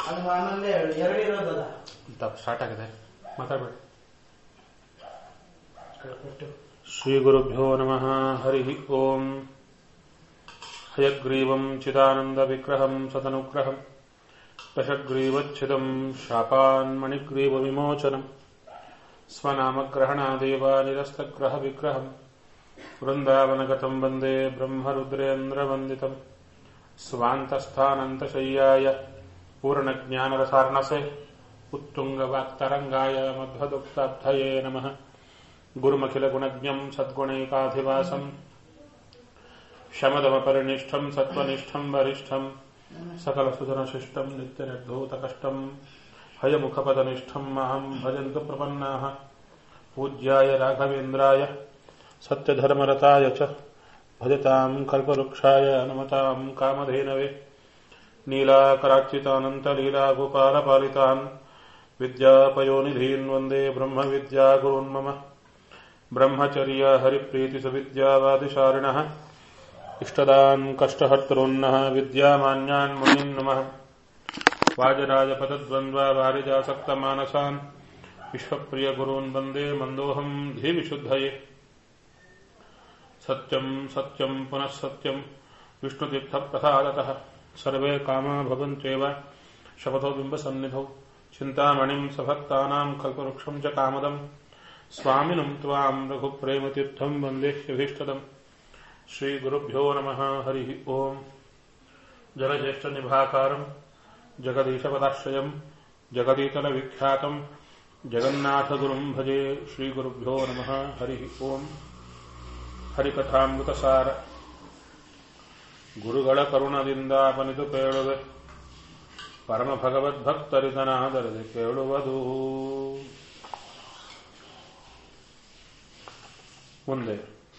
ಅದು ಹನ್ನೊಂದೇ ಎರಡು ಎರಡು ಇರೋದಲ್ಲ ತಪ್ಪು ಸ್ಟಾರ್ಟ್ ಆಗಿದೆ ಮಾತಾಡ್ಬೇಡಿ ಕೊಟ್ಟು ಶ್ರೀ ಗುರುಭ್ಯೋ ನಮಃ ಹರಿ ಓಂ ಹಯಗ್ರೀವಂ ಚಿದಾನಂದ ವಿಗ್ರಹಂ ಸದನುಗ್ರಹಂ ದಶಗ್ರೀವಚ್ಛಿದಂ ಶಾಪಾನ್ಮಣಿಗ್ರೀವ ವಿಮೋಚನಂ ಸ್ವನಾಮಗ್ರಹಣಾದೇವ ನಿರಸ್ತಗ್ರಹ ವಿಗ್ರಹಂ ವೃಂದಾವನಗತಂ ವಂದೇ ಬ್ರಹ್ಮರುದ್ರೇಂದ್ರವಂದಿತಂ ಸ್ವಾಂತಸ್ಥಾನಂತಶಯ್ಯಾಯ ಪೂರ್ಣಜ್ಞಾನರಸಾರ್ಣಸೆ ಉತ್ತುಂಗವಾಕ್ತರಂಗಾಯ ಮಧ್ವದುಕ್ತಾಬ್ಧಯೇ ನಮಃ ಗುರುಮಖಿಲಗುಣಜ್ಞಂ ಸದ್ಗುಣೈಕಾಧಿವಾಸಂ ಶಮದಮಪರಿನಿಷ್ಠಂ ಸತ್ವನಿಷ್ಠಂ ವರಿಷ್ಠಂ ಸಕಲಸುಧನಶಿಷ್ಟಂ ನಿತ್ಯನಿರ್ಧೂತಕಷ್ಟಂ ಹಯಮುಖಪದನಿಷ್ಠಂ ಅಹಂ ಭಜಂತು ಪ್ರಪನ್ನಾಃ ಪೂಜ್ಯಾಯ ರಾಘವೇಂದ್ರಾಯ ಸತ್ಯಧರ್ಮರತಾಯ ಚ ಭಜತಾಂ ಕಲ್ಪವೃಕ್ಷಾಯ ನಮತಾಂ ಕಾಮಧೇನವೇ ನೀಲಾಕರಾರ್ಚಿತಾನन्तलीलागोपालपालितान् विद्यापयोनिधीन् वन्दे ब्रह्मविद्यागुरून् मम ब्रह्मचर्य हरिप्रीतिसुविद्यावादिशारिणः इष्टदान् कष्टहर्तॄन्नः विद्यामान्यान् मुनीन् नमः वाजराजपदद्वन्द्वा वारिजासक्तमानसान् विश्वप्रियगुरून् वन्दे मन्दोऽहम् धीविशुद्धये सत्यम् सत्यम् पुनः सत्यम् विष्णुतीर्थप्रसादतः सर्वे कामा भवन्त्येव शपथो बिम्बसन्निधौ चिन्तामणिम् सभक्तानाम् कल्पवृक्षम् च कामदम् स्वामिनम् त्वाम् रघुप्रेमतीर्थम् वन्दे ह्यभीष्टदम् श्रीगुरुभ्यो नमः हरिः ओम् जलज्येष्ठनिभाकारम् जगदीशपदाश्रयम् जगदीतलविख्यातम् जगन्नाथगुरुम् भजे श्रीगुरुभ्यो नमः हरिः ओम् ಹರಿಕಥಾಮೃತಸಾರ ಗುರುಗಳ ಕರುಣದಿಂದ ಪನಿತು ಕೇಳುವೆ ಪರಮ ಭಗವದ್ಭಕ್ತರಿದನಾದರದೆ ಕೇಳುವುದು ಮುಂದೆ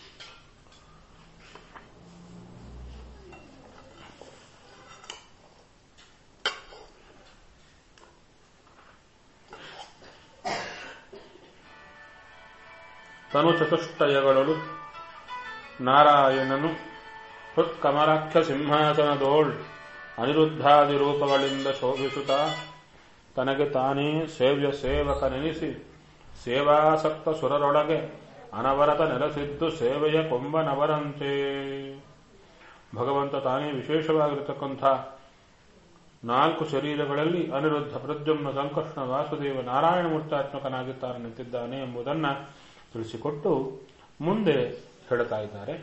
ತನು ಚತುಷ್ಟಯಗಳು ನಾರಾಯಣನು ಹೃತ್ಕಮಲಾಖ್ಯ ಸಿಂಹಾಸನದೋಳ್ ಅನಿರುದ್ಧಾದಿ ರೂಪಗಳಿಂದ ಶೋಭಿಸುತ್ತ ತನಗೆ ತಾನೇ ಸೇವ್ಯ ಸೇವಕನೆನಿಸಿ ಸೇವಾಸಕ್ತ ಸುರರೊಳಗೆ ಅನವರತ ನೆಲೆಸಿದ್ದು ಸೇವೆಯ ಕೊಂಬನವರಂತೆ ಭಗವಂತ ತಾನೇ ವಿಶೇಷವಾಗಿರತಕ್ಕಂಥ ನಾಲ್ಕು ಶರೀರಗಳಲ್ಲಿ ಅನಿರುದ್ಧ ಪ್ರದ್ಯುಮ್ನ ಸಂಕೃಷ್ಣ ವಾಸುದೇವ ನಾರಾಯಣ ಮೂರ್ತಾತ್ಮಕನಾಗಿದ್ದಾನೆ ನಿಂತಿದ್ದಾನೆ ಎಂಬುದನ್ನು ತಿಳಿಸಿಕೊಟ್ಟು ಮುಂದೆ ಹೇಳ್ತಾ ಇದ್ದಾರೆ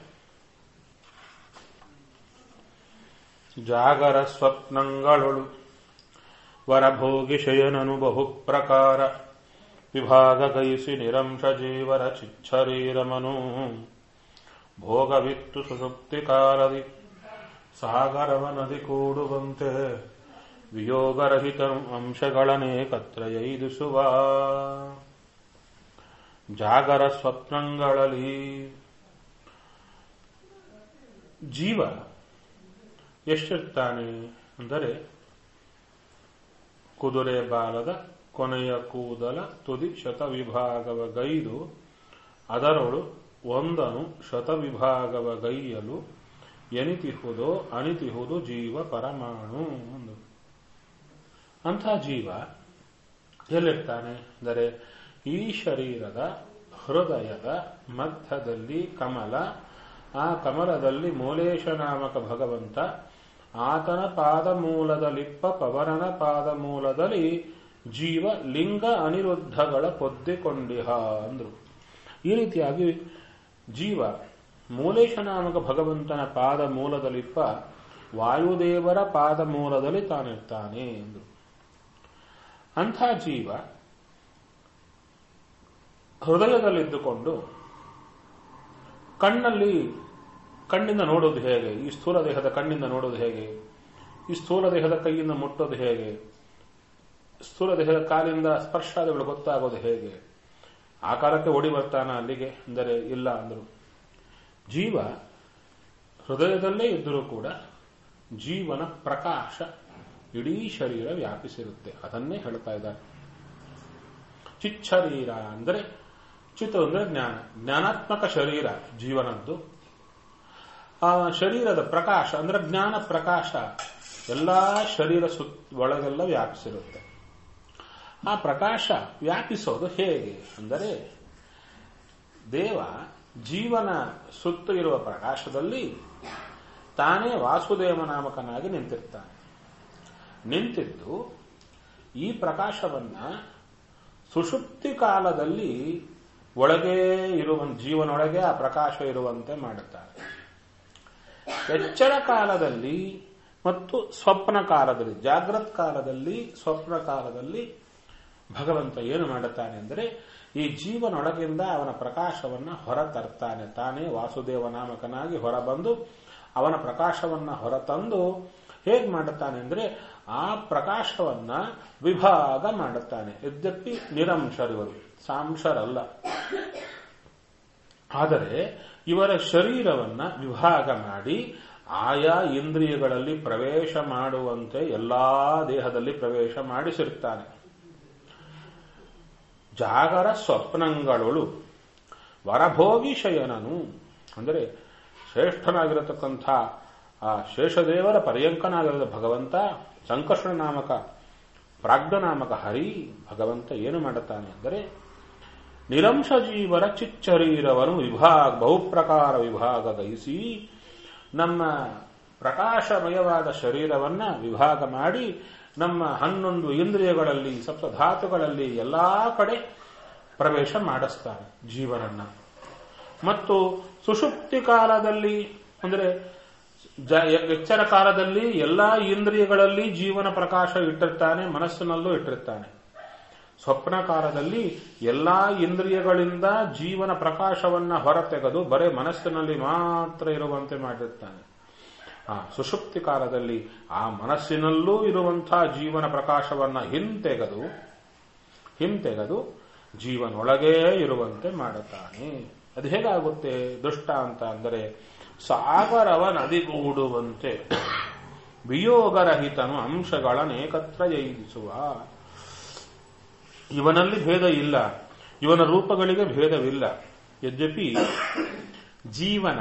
ಜಾಗರ ಸ್ವಪ್ನಗಳೊಳು ವರಭೋಗಿ ಶಯನನು ಬಹು ಪ್ರಕಾರ ವಿಭಾಗ ಗೈಸಿ ನಿರಂಶ ಜೀವರ ಚಿಚ್ಛರೀರಮನು ಭೋಗವಿತ್ತು ಸುಷುಪ್ತಿ ಕಾಲದಿ ಸಾಗರವ ನದಿ ಕೂಡುವಂತೆ ವಿಯೋಗರಹಿತ ಅಂಶಗಳನ್ನೇಕತ್ರ ಎಯ್ದಿಸುವ ಜಾಗರ ಸ್ವಪ್ನಗಳಲ್ಲಿ ಜೀವ ಎಷ್ಟಿರ್ತಾನೆ ಅಂದರೆ ಕುದುರೆ ಬಾಲದ ಕೊನೆಯ ಕೂದಲ ತುದಿ ಶತವಿಭಾಗವ ಗೈದು ಅದರೊಳು ಒಂದನು ಶತವಿಭಾಗವ ಗೈಯಲು ಎನಿತಿಹುದೋ ಅಣಿತಿಹುದು ಜೀವ ಪರಮಾಣು ಒಂದು ಅಂಥ ಜೀವ ಎಲ್ಲಿರ್ತಾನೆ ಅಂದರೆ ಈ ಶರೀರದ ಹೃದಯದ ಮಧ್ಯದಲ್ಲಿ ಕಮಲ ಆ ಕಮಲದಲ್ಲಿ ಮೂಲೇಶ ನಾಮಕ ಭಗವಂತ ಆತನ ಪಾದಮೂಲದಲ್ಲಿಪ್ಪ ಪವನನ ಪಾದಮೂಲದಲ್ಲಿ ಜೀವ ಲಿಂಗ ಅನಿರುದ್ಧಗಳ ಪೊದ್ದಿಕೊಂಡಿಹ ಅಂದ್ರು ಈ ರೀತಿಯಾಗಿ ಜೀವ ಮೂಲೇಶ ನಾಮಕ ಭಗವಂತನ ಪಾದ ಮೂಲದಲ್ಲಿಪ್ಪ ವಾಯುದೇವರ ಪಾದ ಮೂಲದಲ್ಲಿ ತಾನಿರ್ತಾನೆ ಎಂದರು ಅಂಥ ಜೀವ ಹೃದಯದಲ್ಲಿದ್ದುಕೊಂಡು ಕಣ್ಣಲ್ಲಿ ಕಣ್ಣಿಂದ ನೋಡೋದು ಹೇಗೆ ಈ ಸ್ಥೂಲ ದೇಹದ ಕಣ್ಣಿಂದ ನೋಡೋದು ಹೇಗೆ ಈ ಸ್ಥೂಲ ದೇಹದ ಕೈಯಿಂದ ಮುಟ್ಟೋದು ಹೇಗೆ ಸ್ಥೂಲ ದೇಹದ ಕಾಲಿಂದ ಸ್ಪರ್ಶಾದಿಗಳು ಗೊತ್ತಾಗೋದು ಹೇಗೆ ಆಕಾರಕ್ಕೆ ಓಡಿ ಬರ್ತಾನ ಅಲ್ಲಿಗೆ ಅಂದರೆ ಇಲ್ಲ ಅಂದರು ಜೀವ ಹೃದಯದಲ್ಲೇ ಇದ್ದರೂ ಕೂಡ ಜೀವನ ಪ್ರಕಾಶ ಇಡೀ ಶರೀರ ವ್ಯಾಪಿಸಿರುತ್ತೆ ಅದನ್ನೇ ಹೇಳ್ತಾ ಇದ್ದಾರೆ ಚಿಚ್ಚರೀರ ಅಂದರೆ ಚಿತ್ತ ಅಂದರೆ ಜ್ಞಾನ ಜ್ಞಾನಾತ್ಮಕ ಶರೀರ ಜೀವನದ್ದು ಆ ಶರೀರದ ಪ್ರಕಾಶ ಅಂದ್ರೆ ಜ್ಞಾನ ಪ್ರಕಾಶ ಎಲ್ಲಾ ಶರೀರ ಸುತ್ ಒಳಗೆಲ್ಲ ವ್ಯಾಪಿಸಿರುತ್ತೆ ಆ ಪ್ರಕಾಶ ವ್ಯಾಪಿಸೋದು ಹೇಗೆ ಅಂದರೆ ದೇವ ಜೀವನ ಸುತ್ತು ಇರುವ ಪ್ರಕಾಶದಲ್ಲಿ ತಾನೇ ವಾಸುದೇವ ನಾಮಕನಾಗಿ ನಿಂತಿರ್ತಾನೆ ನಿಂತಿದ್ದು ಈ ಪ್ರಕಾಶವನ್ನ ಸುಷುಪ್ತಿ ಕಾಲದಲ್ಲಿ ಒಳಗೆ ಇರುವ ಜೀವನೊಳಗೆ ಆ ಪ್ರಕಾಶ ಇರುವಂತೆ ಮಾಡುತ್ತಾರೆ ಎಚ್ಚರ ಕಾಲದಲ್ಲಿ ಮತ್ತು ಸ್ವಪ್ನ ಕಾಲದಲ್ಲಿ ಜಾಗ್ರತ್ ಕಾಲದಲ್ಲಿ ಸ್ವಪ್ನ ಕಾಲದಲ್ಲಿ ಭಗವಂತ ಏನು ಮಾಡುತ್ತಾನೆ ಅಂದರೆ ಈ ಜೀವನೊಳಗಿಂದ ಅವನ ಪ್ರಕಾಶವನ್ನ ಹೊರ ತರ್ತಾನೆ ತಾನೇ ವಾಸುದೇವ ನಾಮಕನಾಗಿ ಹೊರಬಂದು ಅವನ ಪ್ರಕಾಶವನ್ನ ಹೊರತಂದು ಹೇಗೆ ಮಾಡುತ್ತಾನೆ ಅಂದ್ರೆ ಆ ಪ್ರಕಾಶವನ್ನ ವಿಭಾಗ ಮಾಡುತ್ತಾನೆ ಯದ್ಯಪಿ ನಿರಂಶರಿವರು ಸಾಂಶರಲ್ಲ ಆದರೆ ಇವರ ಶರೀರವನ್ನ ವಿಭಾಗ ಮಾಡಿ ಆಯಾ ಇಂದ್ರಿಯಗಳಲ್ಲಿ ಪ್ರವೇಶ ಮಾಡುವಂತೆ ಎಲ್ಲಾ ದೇಹದಲ್ಲಿ ಪ್ರವೇಶ ಮಾಡಿಸಿರ್ತಾನೆ ಜಾಗರ ಸ್ವಪ್ನಗಳೊಳು ವರಭೋಗಿ ಶಯನನು ಅಂದರೆ ಶ್ರೇಷ್ಠನಾಗಿರತಕ್ಕಂಥ ಆ ಶೇಷದೇವರ ಪರ್ಯಂಕನಾಗಿರದ ಭಗವಂತ ಸಂಕರ್ಷಣ ನಾಮಕ ಪ್ರಾಜ್ಞ ನಾಮಕ ಹರಿ ಭಗವಂತ ಏನು ಮಾಡುತ್ತಾನೆ ಅಂದರೆ ನಿರಂಶ ಜೀವರ ಚಿಚ್ಚರೀರವನ್ನು ವಿಭಾಗ ಬಹುಪ್ರಕಾರ ವಿಭಾಗ ಗೈಸಿ ನಮ್ಮ ಪ್ರಕಾಶಮಯವಾದ ಶರೀರವನ್ನ ವಿಭಾಗ ಮಾಡಿ ನಮ್ಮ ಹನ್ನೊಂದು ಇಂದ್ರಿಯಗಳಲ್ಲಿ ಸಪ್ತಧಾತುಗಳಲ್ಲಿ ಎಲ್ಲಾ ಕಡೆ ಪ್ರವೇಶ ಮಾಡಿಸ್ತಾನೆ ಜೀವನನ್ನ ಮತ್ತು ಸುಷುಪ್ತಿ ಕಾಲದಲ್ಲಿ ಅಂದರೆ ಎಚ್ಚರ ಕಾಲದಲ್ಲಿ ಎಲ್ಲಾ ಇಂದ್ರಿಯಗಳಲ್ಲಿ ಜೀವನ ಪ್ರಕಾಶ ಇಟ್ಟಿರ್ತಾನೆ ಮನಸ್ಸಿನಲ್ಲೂ ಇಟ್ಟಿರ್ತಾನೆ ಸ್ವಪ್ನ ಕಾಲದಲ್ಲಿ ಎಲ್ಲಾ ಇಂದ್ರಿಯಗಳಿಂದ ಜೀವನ ಪ್ರಕಾಶವನ್ನ ಹೊರತೆಗೆದು ಬರೇ ಮನಸ್ಸಿನಲ್ಲಿ ಮಾತ್ರ ಇರುವಂತೆ ಮಾಡಿರ್ತಾನೆ ಆ ಸುಷುಪ್ತಿ ಕಾಲದಲ್ಲಿ ಆ ಮನಸ್ಸಿನಲ್ಲೂ ಇರುವಂತಹ ಜೀವನ ಪ್ರಕಾಶವನ್ನ ಹಿಂತೆಗೆದು ಹಿಂತೆಗೆದು ಜೀವನೊಳಗೇ ಇರುವಂತೆ ಮಾಡುತ್ತಾನೆ ಅದು ಹೇಗಾಗುತ್ತೆ ದುಷ್ಟ ಅಂತ ಅಂದರೆ ಸಾಗರವ ನದಿಗೂಡುವಂತೆ ವಿಯೋಗರಹಿತನು ಅಂಶಗಳನ್ನೇಕತ್ರ ಜಯಿಸುವ ಇವನಲ್ಲಿ ಭೇದ ಇಲ್ಲ ಇವನ ರೂಪಗಳಿಗೆ ಭೇದವಿಲ್ಲ ಯದ್ಯಪಿ ಜೀವನ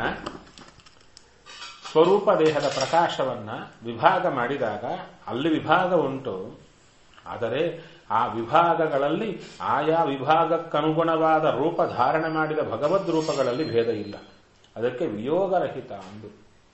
ಸ್ವರೂಪ ದೇಹದ ಪ್ರಕಾಶವನ್ನ ವಿಭಾಗ ಮಾಡಿದಾಗ ಅಲ್ಲಿ ವಿಭಾಗ ಉಂಟು ಆದರೆ ಆ ವಿಭಾಗಗಳಲ್ಲಿ ಆಯಾ ವಿಭಾಗಕ್ಕನುಗುಣವಾದ ರೂಪ ಧಾರಣೆ ಮಾಡಿದ ಭಗವದ್ ರೂಪಗಳಲ್ಲಿ ಭೇದ ಇಲ್ಲ ಅದಕ್ಕೆ ವಿಯೋಗರಹಿತ ಅಂದು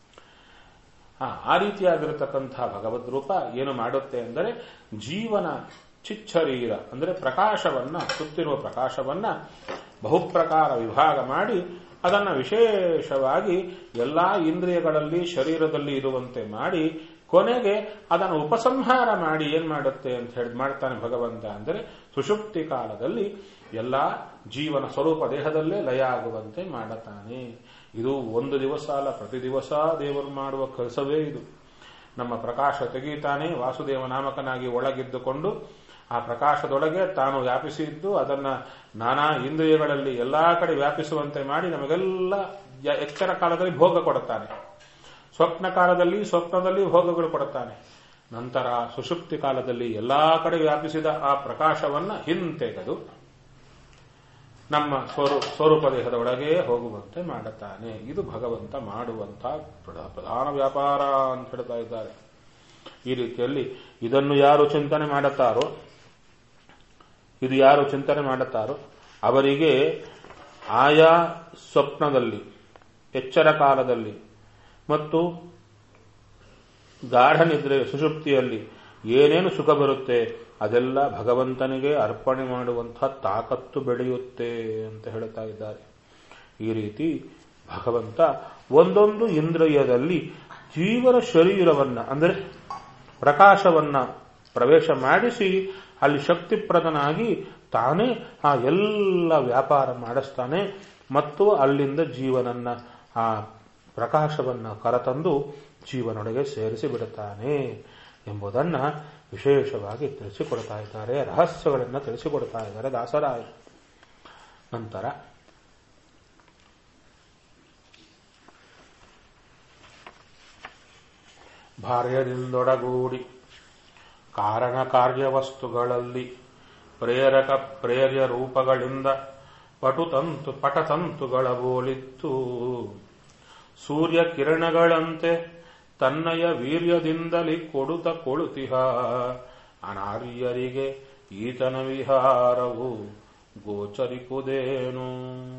ಆ ರೀತಿಯಾಗಿರತಕ್ಕಂತಹ ಭಗವದ್ ರೂಪ ಏನು ಮಾಡುತ್ತೆ ಅಂದರೆ ಜೀವನ ಚಿಚ್ಚರೀರ ಅಂದರೆ ಪ್ರಕಾಶವನ್ನ ಸುತ್ತಿರುವ ಪ್ರಕಾಶವನ್ನ ಬಹುಪ್ರಕಾರ ವಿಭಾಗ ಮಾಡಿ ಅದನ್ನು ವಿಶೇಷವಾಗಿ ಎಲ್ಲಾ ಇಂದ್ರಿಯಗಳಲ್ಲಿ ಶರೀರದಲ್ಲಿ ಇರುವಂತೆ ಮಾಡಿ ಕೊನೆಗೆ ಅದನ್ನು ಉಪಸಂಹಾರ ಮಾಡಿ ಏನ್ ಮಾಡುತ್ತೆ ಅಂತ ಹೇಳಿ ಮಾಡ್ತಾನೆ ಭಗವಂತ ಅಂದರೆ ಸುಷುಪ್ತಿ ಕಾಲದಲ್ಲಿ ಎಲ್ಲಾ ಜೀವನ ಸ್ವರೂಪ ದೇಹದಲ್ಲೇ ಲಯ ಆಗುವಂತೆ ಮಾಡುತ್ತಾನೆ ಇದು ಒಂದು ದಿವಸ ಅಲ್ಲ ಪ್ರತಿ ದಿವಸ ದೇವರು ಮಾಡುವ ಕೆಲಸವೇ ಇದು ನಮ್ಮ ಪ್ರಕಾಶ ತೆಗೀತಾನೆ ವಾಸುದೇವ ನಾಮಕನಾಗಿ ಒಳಗಿದ್ದುಕೊಂಡು ಆ ಪ್ರಕಾಶದೊಳಗೆ ತಾನು ವ್ಯಾಪಿಸಿದ್ದು ಅದನ್ನ ನಾನಾ ಇಂದ್ರಿಯಗಳಲ್ಲಿ ಎಲ್ಲಾ ಕಡೆ ವ್ಯಾಪಿಸುವಂತೆ ಮಾಡಿ ನಮಗೆಲ್ಲ ಎಚ್ಚರ ಕಾಲದಲ್ಲಿ ಭೋಗ ಕೊಡುತ್ತಾನೆ ಸ್ವಪ್ನ ಕಾಲದಲ್ಲಿ ಸ್ವಪ್ನದಲ್ಲಿ ಭೋಗಗಳು ಕೊಡುತ್ತಾನೆ ನಂತರ ಸುಷುಪ್ತಿ ಕಾಲದಲ್ಲಿ ಎಲ್ಲಾ ಕಡೆ ವ್ಯಾಪಿಸಿದ ಆ ಪ್ರಕಾಶವನ್ನ ಹಿಂತೆಗೆದು ನಮ್ಮ ಸ್ವರೂಪ ದೇಹದ ಒಳಗೆ ಹೋಗುವಂತೆ ಮಾಡುತ್ತಾನೆ ಇದು ಭಗವಂತ ಮಾಡುವಂತ ಪ್ರಧಾನ ವ್ಯಾಪಾರ ಅಂತ ಹೇಳ್ತಾ ಇದ್ದಾರೆ ಈ ರೀತಿಯಲ್ಲಿ ಇದನ್ನು ಯಾರು ಚಿಂತನೆ ಮಾಡುತ್ತಾರೋ ಇದು ಯಾರು ಚಿಂತನೆ ಮಾಡುತ್ತಾರೋ ಅವರಿಗೆ ಆಯಾ ಸ್ವಪ್ನದಲ್ಲಿ ಎಚ್ಚರ ಕಾಲದಲ್ಲಿ ಮತ್ತು ಗಾಢ ನಿದ್ರೆ ಸುಷುಪ್ತಿಯಲ್ಲಿ ಏನೇನು ಸುಖ ಬರುತ್ತೆ ಅದೆಲ್ಲ ಭಗವಂತನಿಗೆ ಅರ್ಪಣೆ ಮಾಡುವಂತಹ ತಾಕತ್ತು ಬೆಳೆಯುತ್ತೆ ಅಂತ ಹೇಳ್ತಾ ಇದ್ದಾರೆ ಈ ರೀತಿ ಭಗವಂತ ಒಂದೊಂದು ಇಂದ್ರಿಯದಲ್ಲಿ ಜೀವನ ಶರೀರವನ್ನ ಅಂದರೆ ಪ್ರಕಾಶವನ್ನ ಪ್ರವೇಶ ಮಾಡಿಸಿ ಅಲ್ಲಿ ಶಕ್ತಿಪ್ರದನಾಗಿ ತಾನೇ ಆ ಎಲ್ಲ ವ್ಯಾಪಾರ ಮಾಡಿಸ್ತಾನೆ ಮತ್ತು ಅಲ್ಲಿಂದ ಜೀವನನ್ನ ಆ ಪ್ರಕಾಶವನ್ನ ಕರತಂದು ಜೀವನೊಳಗೆ ಸೇರಿಸಿ ಬಿಡುತ್ತಾನೆ ಎಂಬುದನ್ನ ವಿಶೇಷವಾಗಿ ತಿಳಿಸಿಕೊಡ್ತಾ ಇದ್ದಾರೆ ರಹಸ್ಯಗಳನ್ನು ತಿಳಿಸಿಕೊಡ್ತಾ ಇದ್ದಾರೆ ದಾಸರಾಯ ನಂತರ ಭಾರ್ಯದಿಂದೊಡಗೂಡಿ ಕಾರಣ ಕಾರ್ಯವಸ್ತುಗಳಲ್ಲಿ ಪ್ರೇರಕ ಪ್ರೇರ್ಯ ರೂಪಗಳಿಂದ ಪಟುತಂತು ಪಟತಂತುಗಳ ಬೋಲಿತ್ತು ಸೂರ್ಯ ಕಿರಣಗಳಂತೆ ತನ್ನಯ ವೀರ್ಯದಿಂದಲಿ ಕೊಡುತ್ತ ಕೊಳುತಿಹ ಅನಾರ್ಯರಿಗೆ ಈತನ ವಿಹಾರವು ಗೋಚರಿಪುದೇನು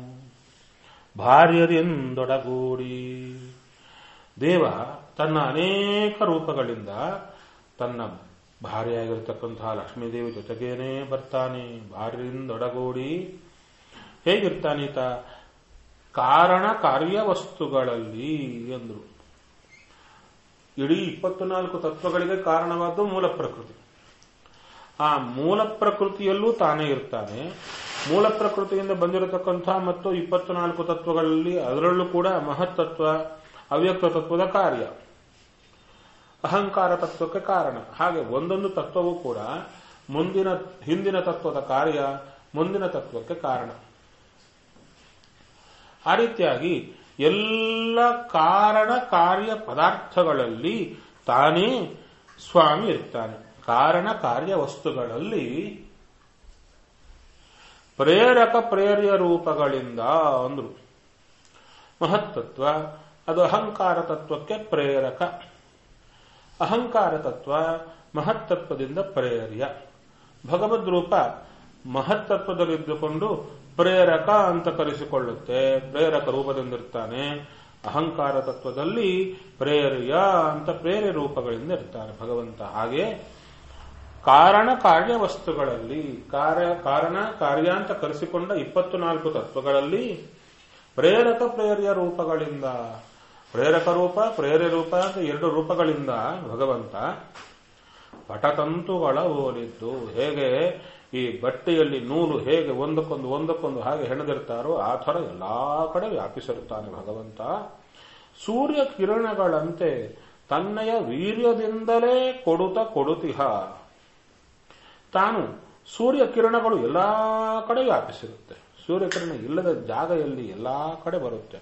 ಭಾರ್ಯರಿಂದೊಡಗೂಡಿ ದೇವ ತನ್ನ ಅನೇಕ ರೂಪಗಳಿಂದ ತನ್ನ ಭಾರ್ಯೆಯಾಗಿರ್ತಕ್ಕಂತಹ ಲಕ್ಷ್ಮೀದೇವಿ ಜೊತೆಗೇನೆ ಬರ್ತಾನೆ ಭಾರ್ಯರಿಂದೊಡಗೂಡಿ ಹೇಗಿರ್ತಾನೀತ ಕಾರಣ ಕಾರ್ಯವಸ್ತುಗಳಲ್ಲಿ ಎಂದರು ಇಡೀ ಇಪ್ಪತ್ನಾಲ್ಕು ತತ್ವಗಳಿಗೆ ಕಾರಣವಾದ್ದು ಮೂಲ ಪ್ರಕೃತಿ ಆ ಮೂಲ ಪ್ರಕೃತಿಯಲ್ಲೂ ತಾನೇ ಇರ್ತಾನೆ ಮೂಲ ಪ್ರಕೃತಿಯಿಂದ ಬಂದಿರತಕ್ಕಂಥ ಮತ್ತು ಇಪ್ಪತ್ನಾಲ್ಕು ತತ್ವಗಳಲ್ಲಿ ಅದರಲ್ಲೂ ಕೂಡ ಮಹತ್ತತ್ವ ಅವ್ಯಕ್ತ ತತ್ವದ ಕಾರ್ಯ ಅಹಂಕಾರ ತತ್ವಕ್ಕೆ ಕಾರಣ ಹಾಗೆ ಒಂದೊಂದು ತತ್ವವೂ ಕೂಡ ಮುಂದಿನ ಹಿಂದಿನ ತತ್ವದ ಕಾರ್ಯ ಮುಂದಿನ ತತ್ವಕ್ಕೆ ಕಾರಣ ಆ ರೀತಿಯಾಗಿ ಎಲ್ಲ ಕಾರಣ ಕಾರ್ಯ ಪದಾರ್ಥಗಳಲ್ಲಿ ತಾನೇ ಸ್ವಾಮಿ ಇರ್ತಾನೆ ಕಾರಣ ಕಾರ್ಯ ವಸ್ತುಗಳಲ್ಲಿ ಪ್ರೇರಕ ಪ್ರೇರ್ಯ ರೂಪಗಳಿಂದ ಅಂದ್ರು ಮಹತ್ತತ್ವ ಅದು ಅಹಂಕಾರ ತತ್ವಕ್ಕೆ ಪ್ರೇರಕ ಅಹಂಕಾರ ತತ್ವ ಮಹತ್ತತ್ವದಿಂದ ಪ್ರೇರ್ಯ ಭಗವದ್ ರೂಪ ಮಹತ್ತತ್ವದಲ್ಲಿದ್ದುಕೊಂಡು ಪ್ರೇರಕ ಅಂತ ಕರೆಸಿಕೊಳ್ಳುತ್ತೆ ಪ್ರೇರಕ ರೂಪದಿಂದಿರ್ತಾನೆ ಅಹಂಕಾರ ತತ್ವದಲ್ಲಿ ಪ್ರೇರ್ಯ ಅಂತ ಪ್ರೇರ್ಯ ರೂಪಗಳಿಂದ ಇರ್ತಾನೆ ಭಗವಂತ ಹಾಗೆ ಕಾರಣ ಕಾರ್ಯ ವಸ್ತುಗಳಲ್ಲಿ ಕಾರ್ಯ ಕಾರಣ ಕಾರ್ಯ ಅಂತ ಕರೆಸಿಕೊಂಡ ಇಪ್ಪತ್ತು ನಾಲ್ಕು ತತ್ವಗಳಲ್ಲಿ ಪ್ರೇರಕ ಪ್ರೇರ್ಯ ರೂಪಗಳಿಂದ ಪ್ರೇರಕ ರೂಪ ಪ್ರೇರ್ಯ ರೂಪ ಅಂತ ಎರಡು ರೂಪಗಳಿಂದ ಭಗವಂತ ಪಟತಂತುಗಳ ಹೋಲಿದ್ದು ಹೇಗೆ ಈ ಬಟ್ಟೆಯಲ್ಲಿ ನೂಲು ಹೇಗೆ ಒಂದಕ್ಕೊಂದು ಒಂದಕ್ಕೊಂದು ಹಾಗೆ ಹೆಣೆದಿರ್ತಾರೋ ಆ ಥರ ಎಲ್ಲಾ ಕಡೆ ವ್ಯಾಪಿಸಿರುತ್ತಾನೆ ಭಗವಂತ ಸೂರ್ಯ ಕಿರಣಗಳಂತೆ ತನ್ನಯ ವೀರ್ಯದಿಂದಲೇ ಕೊಡುತ್ತ ಕೊಡುತಿಹ ತಾನು ಸೂರ್ಯ ಕಿರಣಗಳು ಎಲ್ಲಾ ಕಡೆ ವ್ಯಾಪಿಸಿರುತ್ತೆ ಸೂರ್ಯಕಿರಣ ಇಲ್ಲದ ಜಾಗ ಎಲ್ಲಿ ಎಲ್ಲಾ ಕಡೆ ಬರುತ್ತೆ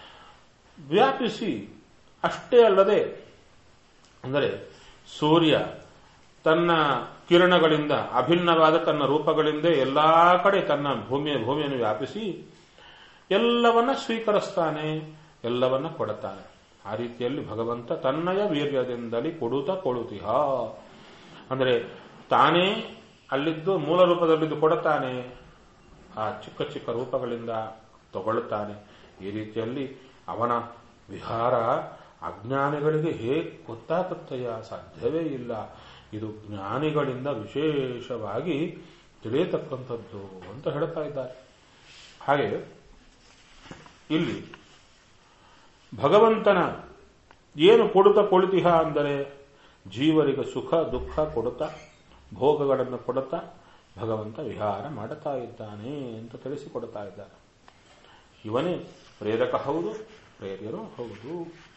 ವ್ಯಾಪಿಸಿ ಅಷ್ಟೇ ಅಲ್ಲದೆ ಅಂದರೆ ಸೂರ್ಯ ತನ್ನ ಕಿರಣಗಳಿಂದ ಅಭಿನ್ನವಾದ ತನ್ನ ರೂಪಗಳಿಂದ ಎಲ್ಲಾ ಕಡೆ ತನ್ನ ಭೂಮಿಯ ಭೂಮಿಯನ್ನು ವ್ಯಾಪಿಸಿ ಎಲ್ಲವನ್ನ ಸ್ವೀಕರಿಸ್ತಾನೆ ಎಲ್ಲವನ್ನ ಕೊಡುತ್ತಾನೆ ಆ ರೀತಿಯಲ್ಲಿ ಭಗವಂತ ತನ್ನಯ ವೀರ್ಯದಿಂದಲೇ ಕೊಡುತ್ತಾ ಕೊಡುತಿಹ ಅಂದರೆ ತಾನೇ ಅಲ್ಲಿದ್ದು ಮೂಲ ರೂಪದಲ್ಲಿದ್ದು ಕೊಡುತ್ತಾನೆ ಆ ಚಿಕ್ಕ ಚಿಕ್ಕ ರೂಪಗಳಿಂದ ತಗೊಳ್ಳುತ್ತಾನೆ ಈ ರೀತಿಯಲ್ಲಿ ಅವನ ವಿಹಾರ ಅಜ್ಞಾನಿಗಳಿಗೆ ಹೇಗೆ ಗೊತ್ತಾಗುತ್ತಯ್ಯ ಸಾಧ್ಯವೇ ಇಲ್ಲ ಇದು ಜ್ಞಾನಿಗಳಿಂದ ವಿಶೇಷವಾಗಿ ತಿಳಿಯತಕ್ಕಂಥದ್ದು ಅಂತ ಹೇಳ್ತಾ ಇದ್ದಾರೆ ಹಾಗೆ ಇಲ್ಲಿ ಭಗವಂತನ ಏನು ಕೊಡುತ್ತ ಕೊಡುತಿಹ ಅಂದರೆ ಜೀವರಿಗೆ ಸುಖ ದುಃಖ ಕೊಡುತ್ತಾ ಭೋಗಗಳನ್ನು ಕೊಡುತ್ತಾ ಭಗವಂತ ವಿಹಾರ ಮಾಡುತ್ತಾ ಇದ್ದಾನೆ ಅಂತ ತಿಳಿಸಿಕೊಡುತ್ತಾ ಇದ್ದಾರೆ ಇವನೇ ಪ್ರೇರಕ ಹೌದು ಪ್ರೇರ್ಯರು ಹೌದು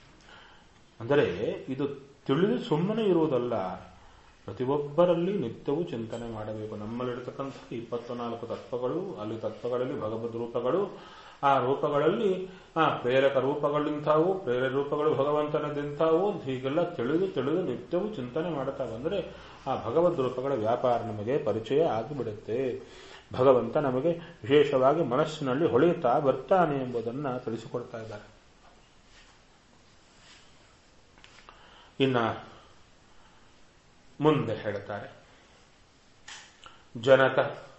ಅಂದರೆ ಇದು ತಿಳಿದು ಸುಮ್ಮನೆ ಇರುವುದಲ್ಲ ಪ್ರತಿಯೊಬ್ಬರಲ್ಲಿ ನಿತ್ಯವೂ ಚಿಂತನೆ ಮಾಡಬೇಕು ನಮ್ಮಲ್ಲಿರತಕ್ಕಂಥ ಇಪ್ಪತ್ತು ನಾಲ್ಕು ತತ್ವಗಳು ಅಲ್ಲಿ ತತ್ವಗಳಲ್ಲಿ ಭಗವದ್ ರೂಪಗಳು ಆ ರೂಪಗಳಲ್ಲಿ ಆ ಪ್ರೇರಕ ರೂಪಗಳಿಂಥವು ಪ್ರೇರ ರೂಪಗಳು ಭಗವಂತನದಿಂಥವು ಹೀಗೆಲ್ಲ ತಿಳಿದು ತಿಳಿದು ನಿತ್ಯವೂ ಚಿಂತನೆ ಮಾಡುತ್ತಾ ಬಂದರೆ ಆ ಭಗವದ್ ರೂಪಗಳ ವ್ಯಾಪಾರ ನಮಗೆ ಪರಿಚಯ ಆಗಿಬಿಡುತ್ತೆ ಭಗವಂತ ನಮಗೆ ವಿಶೇಷವಾಗಿ ಮನಸ್ಸಿನಲ್ಲಿ ಹೊಳೆಯುತ್ತಾ ಬರ್ತಾನೆ ಎಂಬುದನ್ನು ತಿಳಿಸಿಕೊಡ್ತಾ ಇದ್ದಾರೆ ಇನ್ನ ಮುಂದೆ ಹೇಳ್ತಾರೆ ಜನಕ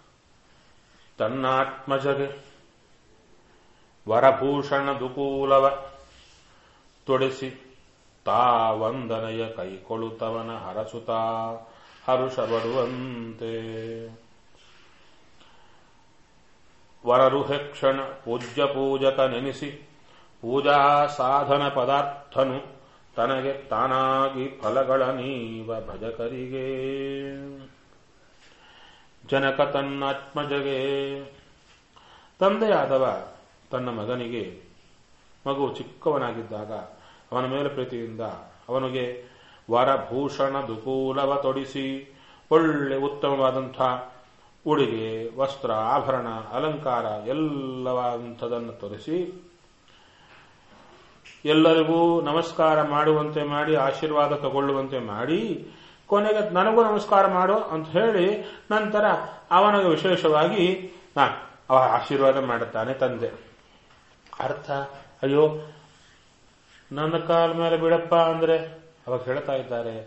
ತನ್ನಾತ್ಮಜಗೆ ವರಭೂಷಣ ದುಕೂಲವ ತೊಡಿಸಿ ತಾ ವಂದನೆಯ ಕೈಕೊಳುತ್ತವನ ಹರಸುತ ಹರುಷ ಬರುವಂತೆ ವರರು ಹೆಕ್ಷಣ ಪೂಜ್ಯ ಪೂಜಕ ನೆನೆಸಿ ಪೂಜಾ ಸಾಧನ ಪದಾರ್ಥನು ತನಗೆ ತಾನಾಗಿ ಫಲಗಳ ನೀವ ಭಜಕರಿಗೆ ಜನಕ ತನ್ನಾತ್ಮಜಗೆ ತಂದೆಯಾದವ ತನ್ನ ಮಗನಿಗೆ ಮಗು ಚಿಕ್ಕವನಾಗಿದ್ದಾಗ ಅವನ ಮೇಲೆ ಪ್ರೀತಿಯಿಂದ ಅವನಿಗೆ ವರಭೂಷಣ ದುಕೂಲವ ತೊಡಿಸಿ ಒಳ್ಳೆ ಉತ್ತಮವಾದಂಥ ಉಡುಗೆ ವಸ್ತ್ರ ಆಭರಣ ಅಲಂಕಾರ ಎಲ್ಲವಂಥದನ್ನು ತೋರಿಸಿ ಎಲ್ಲರಿಗೂ ನಮಸ್ಕಾರ ಮಾಡುವಂತೆ ಮಾಡಿ ಆಶೀರ್ವಾದ ತಗೊಳ್ಳುವಂತೆ ಮಾಡಿ ಕೊನೆಗೆ ನನಗೂ ನಮಸ್ಕಾರ ಮಾಡು ಅಂತ ಹೇಳಿ ನಂತರ ಅವನಿಗೆ ವಿಶೇಷವಾಗಿ ಅವ ಆಶೀರ್ವಾದ ಮಾಡುತ್ತಾನೆ ತಂದೆ ಅರ್ಥ ಅಯ್ಯೋ ನನ್ನ ಕಾಲ ಮೇಲೆ ಬಿಡಪ್ಪ ಅಂದ್ರೆ ಅವಾಗ ಹೇಳ್ತಾ ಇದ್ದಾರೆ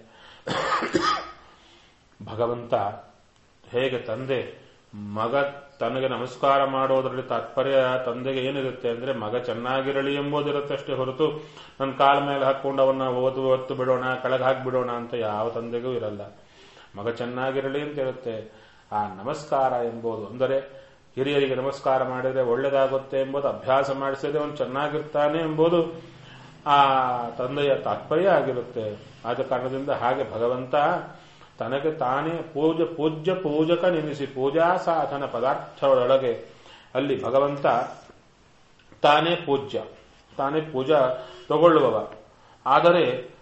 ಭಗವಂತ ಹೇಗೆ ತಂದೆ ಮಗ ತನಗೆ ನಮಸ್ಕಾರ ಮಾಡೋದ್ರಲ್ಲಿ ತಾತ್ಪರ್ಯ ತಂದೆಗೆ ಏನಿರುತ್ತೆ ಅಂದ್ರೆ ಮಗ ಚೆನ್ನಾಗಿರಲಿ ಎಂಬುದಿರುತ್ತೆ ಅಷ್ಟೇ ಹೊರತು ನನ್ನ ಕಾಲ ಮೇಲೆ ಹಾಕೊಂಡು ಅವನ್ನ ಓದು ಒತ್ತು ಬಿಡೋಣ ಕೆಳಗೆ ಹಾಕ್ಬಿಡೋಣ ಅಂತ ಯಾವ ತಂದೆಗೂ ಇರಲ್ಲ ಮಗ ಚೆನ್ನಾಗಿರಲಿ ಅಂತ ಇರುತ್ತೆ ಆ ನಮಸ್ಕಾರ ಎಂಬುದು ಅಂದರೆ ಹಿರಿಯರಿಗೆ ನಮಸ್ಕಾರ ಮಾಡಿದರೆ ಒಳ್ಳೇದಾಗುತ್ತೆ ಎಂಬುದು ಅಭ್ಯಾಸ ಮಾಡಿಸಿದ್ರೆ ಅವನು ಚೆನ್ನಾಗಿರ್ತಾನೆ ಎಂಬುದು ಆ ತಂದೆಯ ತಾತ್ಪರ್ಯ ಆಗಿರುತ್ತೆ ಆದ ಕಾರಣದಿಂದ ಹಾಗೆ ಭಗವಂತ ತನಗೆ ತಾನೇ ಪೂಜ ಪೂಜ್ಯ ಪೂಜಕ ನೆನೆಸಿ ಪೂಜಾ ಸಾಧನ ಪದಾರ್ಥಗಳೊಳಗೆ ಅಲ್ಲಿ ಭಗವಂತ ತಾನೇ ಪೂಜ್ಯ ತಾನೇ ಪೂಜಾ ತಗೊಳ್ಳುವವ ಆದರೆ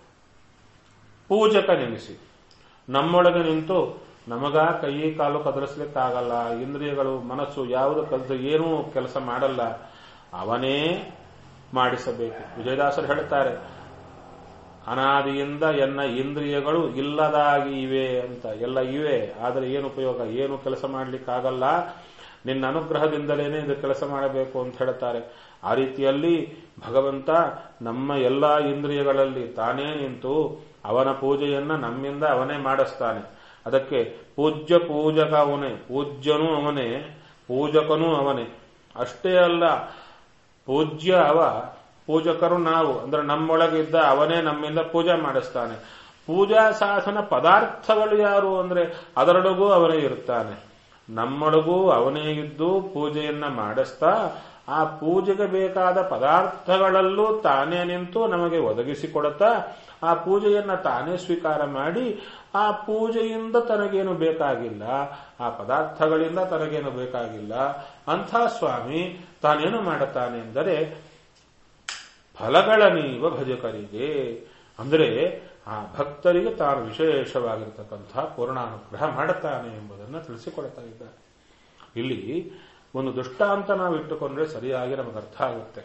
ಪೂಜಕ ನೆನೆಸಿ ನಮ್ಮೊಳಗೆ ನಿಂತು ನಮಗ ಕೈ ಕಾಲು ಕದಲಿಸ್ಲಿಕ್ಕಾಗಲ್ಲ ಇಂದ್ರಿಯಗಳು ಮನಸ್ಸು ಯಾವುದು ಕಲಿತು ಏನೂ ಕೆಲಸ ಮಾಡಲ್ಲ ಅವನೇ ಮಾಡಿಸಬೇಕು ವಿಜಯದಾಸರು ಹೇಳ್ತಾರೆ ಅನಾದಿಯಿಂದ ಎನ್ನ ಇಂದ್ರಿಯಗಳು ಇಲ್ಲದಾಗಿ ಇವೆ ಅಂತ ಎಲ್ಲ ಇವೆ ಆದರೆ ಏನು ಉಪಯೋಗ ಏನು ಕೆಲಸ ಮಾಡಲಿಕ್ಕಾಗಲ್ಲ ನಿನ್ನ ಅನುಗ್ರಹದಿಂದಲೇನೆ ಇದು ಕೆಲಸ ಮಾಡಬೇಕು ಅಂತ ಹೇಳ್ತಾರೆ ಆ ರೀತಿಯಲ್ಲಿ ಭಗವಂತ ನಮ್ಮ ಎಲ್ಲಾ ಇಂದ್ರಿಯಗಳಲ್ಲಿ ತಾನೇ ನಿಂತು ಅವನ ಪೂಜೆಯನ್ನ ನಮ್ಮಿಂದ ಅವನೇ ಮಾಡಿಸ್ತಾನೆ ಅದಕ್ಕೆ ಪೂಜ್ಯ ಪೂಜಕ ಅವನೇ ಪೂಜ್ಯನೂ ಅವನೇ ಪೂಜಕನೂ ಅವನೇ ಅಷ್ಟೇ ಅಲ್ಲ ಪೂಜ್ಯ ಅವ ಪೂಜಕರು ನಾವು ಅಂದ್ರೆ ನಮ್ಮೊಳಗಿದ್ದ ಅವನೇ ನಮ್ಮಿಂದ ಪೂಜೆ ಮಾಡಿಸ್ತಾನೆ ಪೂಜಾ ಸಾಧನ ಪದಾರ್ಥಗಳು ಯಾರು ಅಂದ್ರೆ ಅದರೊಳಗೂ ಅವನೇ ಇರ್ತಾನೆ ನಮ್ಮೊಳಗೂ ಅವನೇ ಇದ್ದು ಪೂಜೆಯನ್ನ ಮಾಡಿಸ್ತಾ ಆ ಪೂಜೆಗೆ ಬೇಕಾದ ಪದಾರ್ಥಗಳಲ್ಲೂ ತಾನೇ ನಿಂತು ನಮಗೆ ಒದಗಿಸಿಕೊಡುತ್ತಾ ಆ ಪೂಜೆಯನ್ನ ತಾನೇ ಸ್ವೀಕಾರ ಮಾಡಿ ಆ ಪೂಜೆಯಿಂದ ತನಗೇನು ಬೇಕಾಗಿಲ್ಲ ಆ ಪದಾರ್ಥಗಳಿಂದ ತನಗೇನು ಬೇಕಾಗಿಲ್ಲ ಅಂಥ ಸ್ವಾಮಿ ತಾನೇನು ಮಾಡುತ್ತಾನೆ ಎಂದರೆ ಫಲಗಳ ನೀವ ಭಜಕರಿಗೆ ಅಂದರೆ ಆ ಭಕ್ತರಿಗೆ ತಾನು ವಿಶೇಷವಾಗಿರತಕ್ಕಂತಹ ಪೂರ್ಣಾನುಗ್ರಹ ಮಾಡುತ್ತಾನೆ ಎಂಬುದನ್ನು ತಿಳಿಸಿಕೊಡ್ತಾ ಇದ್ದಾರೆ ಇಲ್ಲಿ ಒಂದು ದೃಷ್ಟಾಂತ ನಾವು ಇಟ್ಟುಕೊಂಡ್ರೆ ಸರಿಯಾಗಿ ನಮಗೆ ಅರ್ಥ ಆಗುತ್ತೆ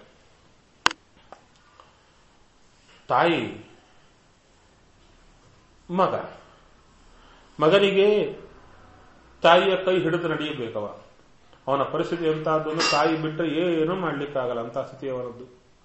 ತಾಯಿ ಮಗ ಮಗನಿಗೆ ತಾಯಿಯ ಕೈ ಹಿಡಿದು ನಡೆಯಬೇಕವ ಅವನ ಪರಿಸ್ಥಿತಿ ಎಂತಹದ್ದನ್ನು ತಾಯಿ ಬಿಟ್ಟರೆ ಏನೂ ಮಾಡ್ಲಿಕ್ಕಾಗಲ್ಲ ಅಂತ ಸ್ಥಿತಿ ಅವನದ್ದು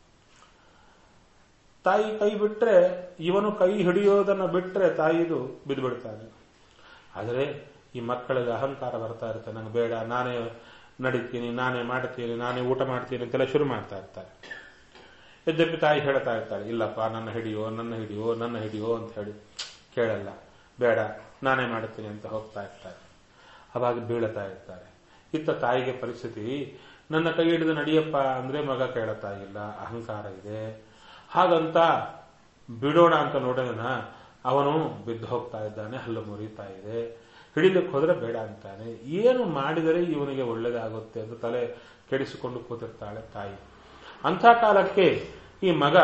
ತಾಯಿ ಕೈ ಬಿಟ್ರೆ ಇವನು ಕೈ ಹಿಡಿಯೋದನ್ನ ಬಿಟ್ರೆ ತಾಯಿದು ಬಿದ್ದು ಬಿಡ್ತಾನೆ ಆದರೆ ಈ ಮಕ್ಕಳಿಗೆ ಅಹಂಕಾರ ಬರ್ತಾ ಇರುತ್ತೆ ನಂಗೆ ಬೇಡ ನಾನೇ ನಡೀತೀನಿ ನಾನೇ ಮಾಡ್ತೀನಿ ನಾನೇ ಊಟ ಮಾಡ್ತೀನಿ ಅಂತೆಲ್ಲ ಶುರು ಮಾಡ್ತಾ ಇರ್ತಾರೆ ಯದ್ಯಪಿ ತಾಯಿ ಹೇಳ್ತಾ ಇರ್ತಾಳೆ ಇಲ್ಲಪ್ಪ ನನ್ನ ಹಿಡಿಯೋ ನನ್ನ ಹಿಡಿಯೋ ನನ್ನ ಹಿಡಿಯೋ ಅಂತ ಹೇಳಿ ಕೇಳಲ್ಲ ಬೇಡ ನಾನೇ ಮಾಡ್ತೀನಿ ಅಂತ ಹೋಗ್ತಾ ಇರ್ತಾರೆ ಅವಾಗ ಬೀಳ್ತಾ ಇರ್ತಾರೆ ಇತ್ತ ತಾಯಿಗೆ ಪರಿಸ್ಥಿತಿ ನನ್ನ ಕೈ ಹಿಡಿದು ನಡಿಯಪ್ಪ ಅಂದ್ರೆ ಮಗ ಕೇಳುತ್ತಾ ಇಲ್ಲ ಅಹಂಕಾರ ಇದೆ ಹಾಗಂತ ಬಿಡೋಣ ಅಂತ ನೋಡೋಣ ಅವನು ಬಿದ್ದು ಹೋಗ್ತಾ ಇದ್ದಾನೆ ಹಲ್ಲು ಮುರಿತಾ ಇದೆ ಹಿಡಿಲಿಕ್ಕೆ ಹೋದ್ರೆ ಬೇಡ ಅಂತಾನೆ ಏನು ಮಾಡಿದರೆ ಇವನಿಗೆ ಒಳ್ಳೇದಾಗುತ್ತೆ ಅಂತ ತಲೆ ಕೆಡಿಸಿಕೊಂಡು ಕೂತಿರ್ತಾಳೆ ತಾಯಿ ಅಂಥ ಕಾಲಕ್ಕೆ ಈ ಮಗ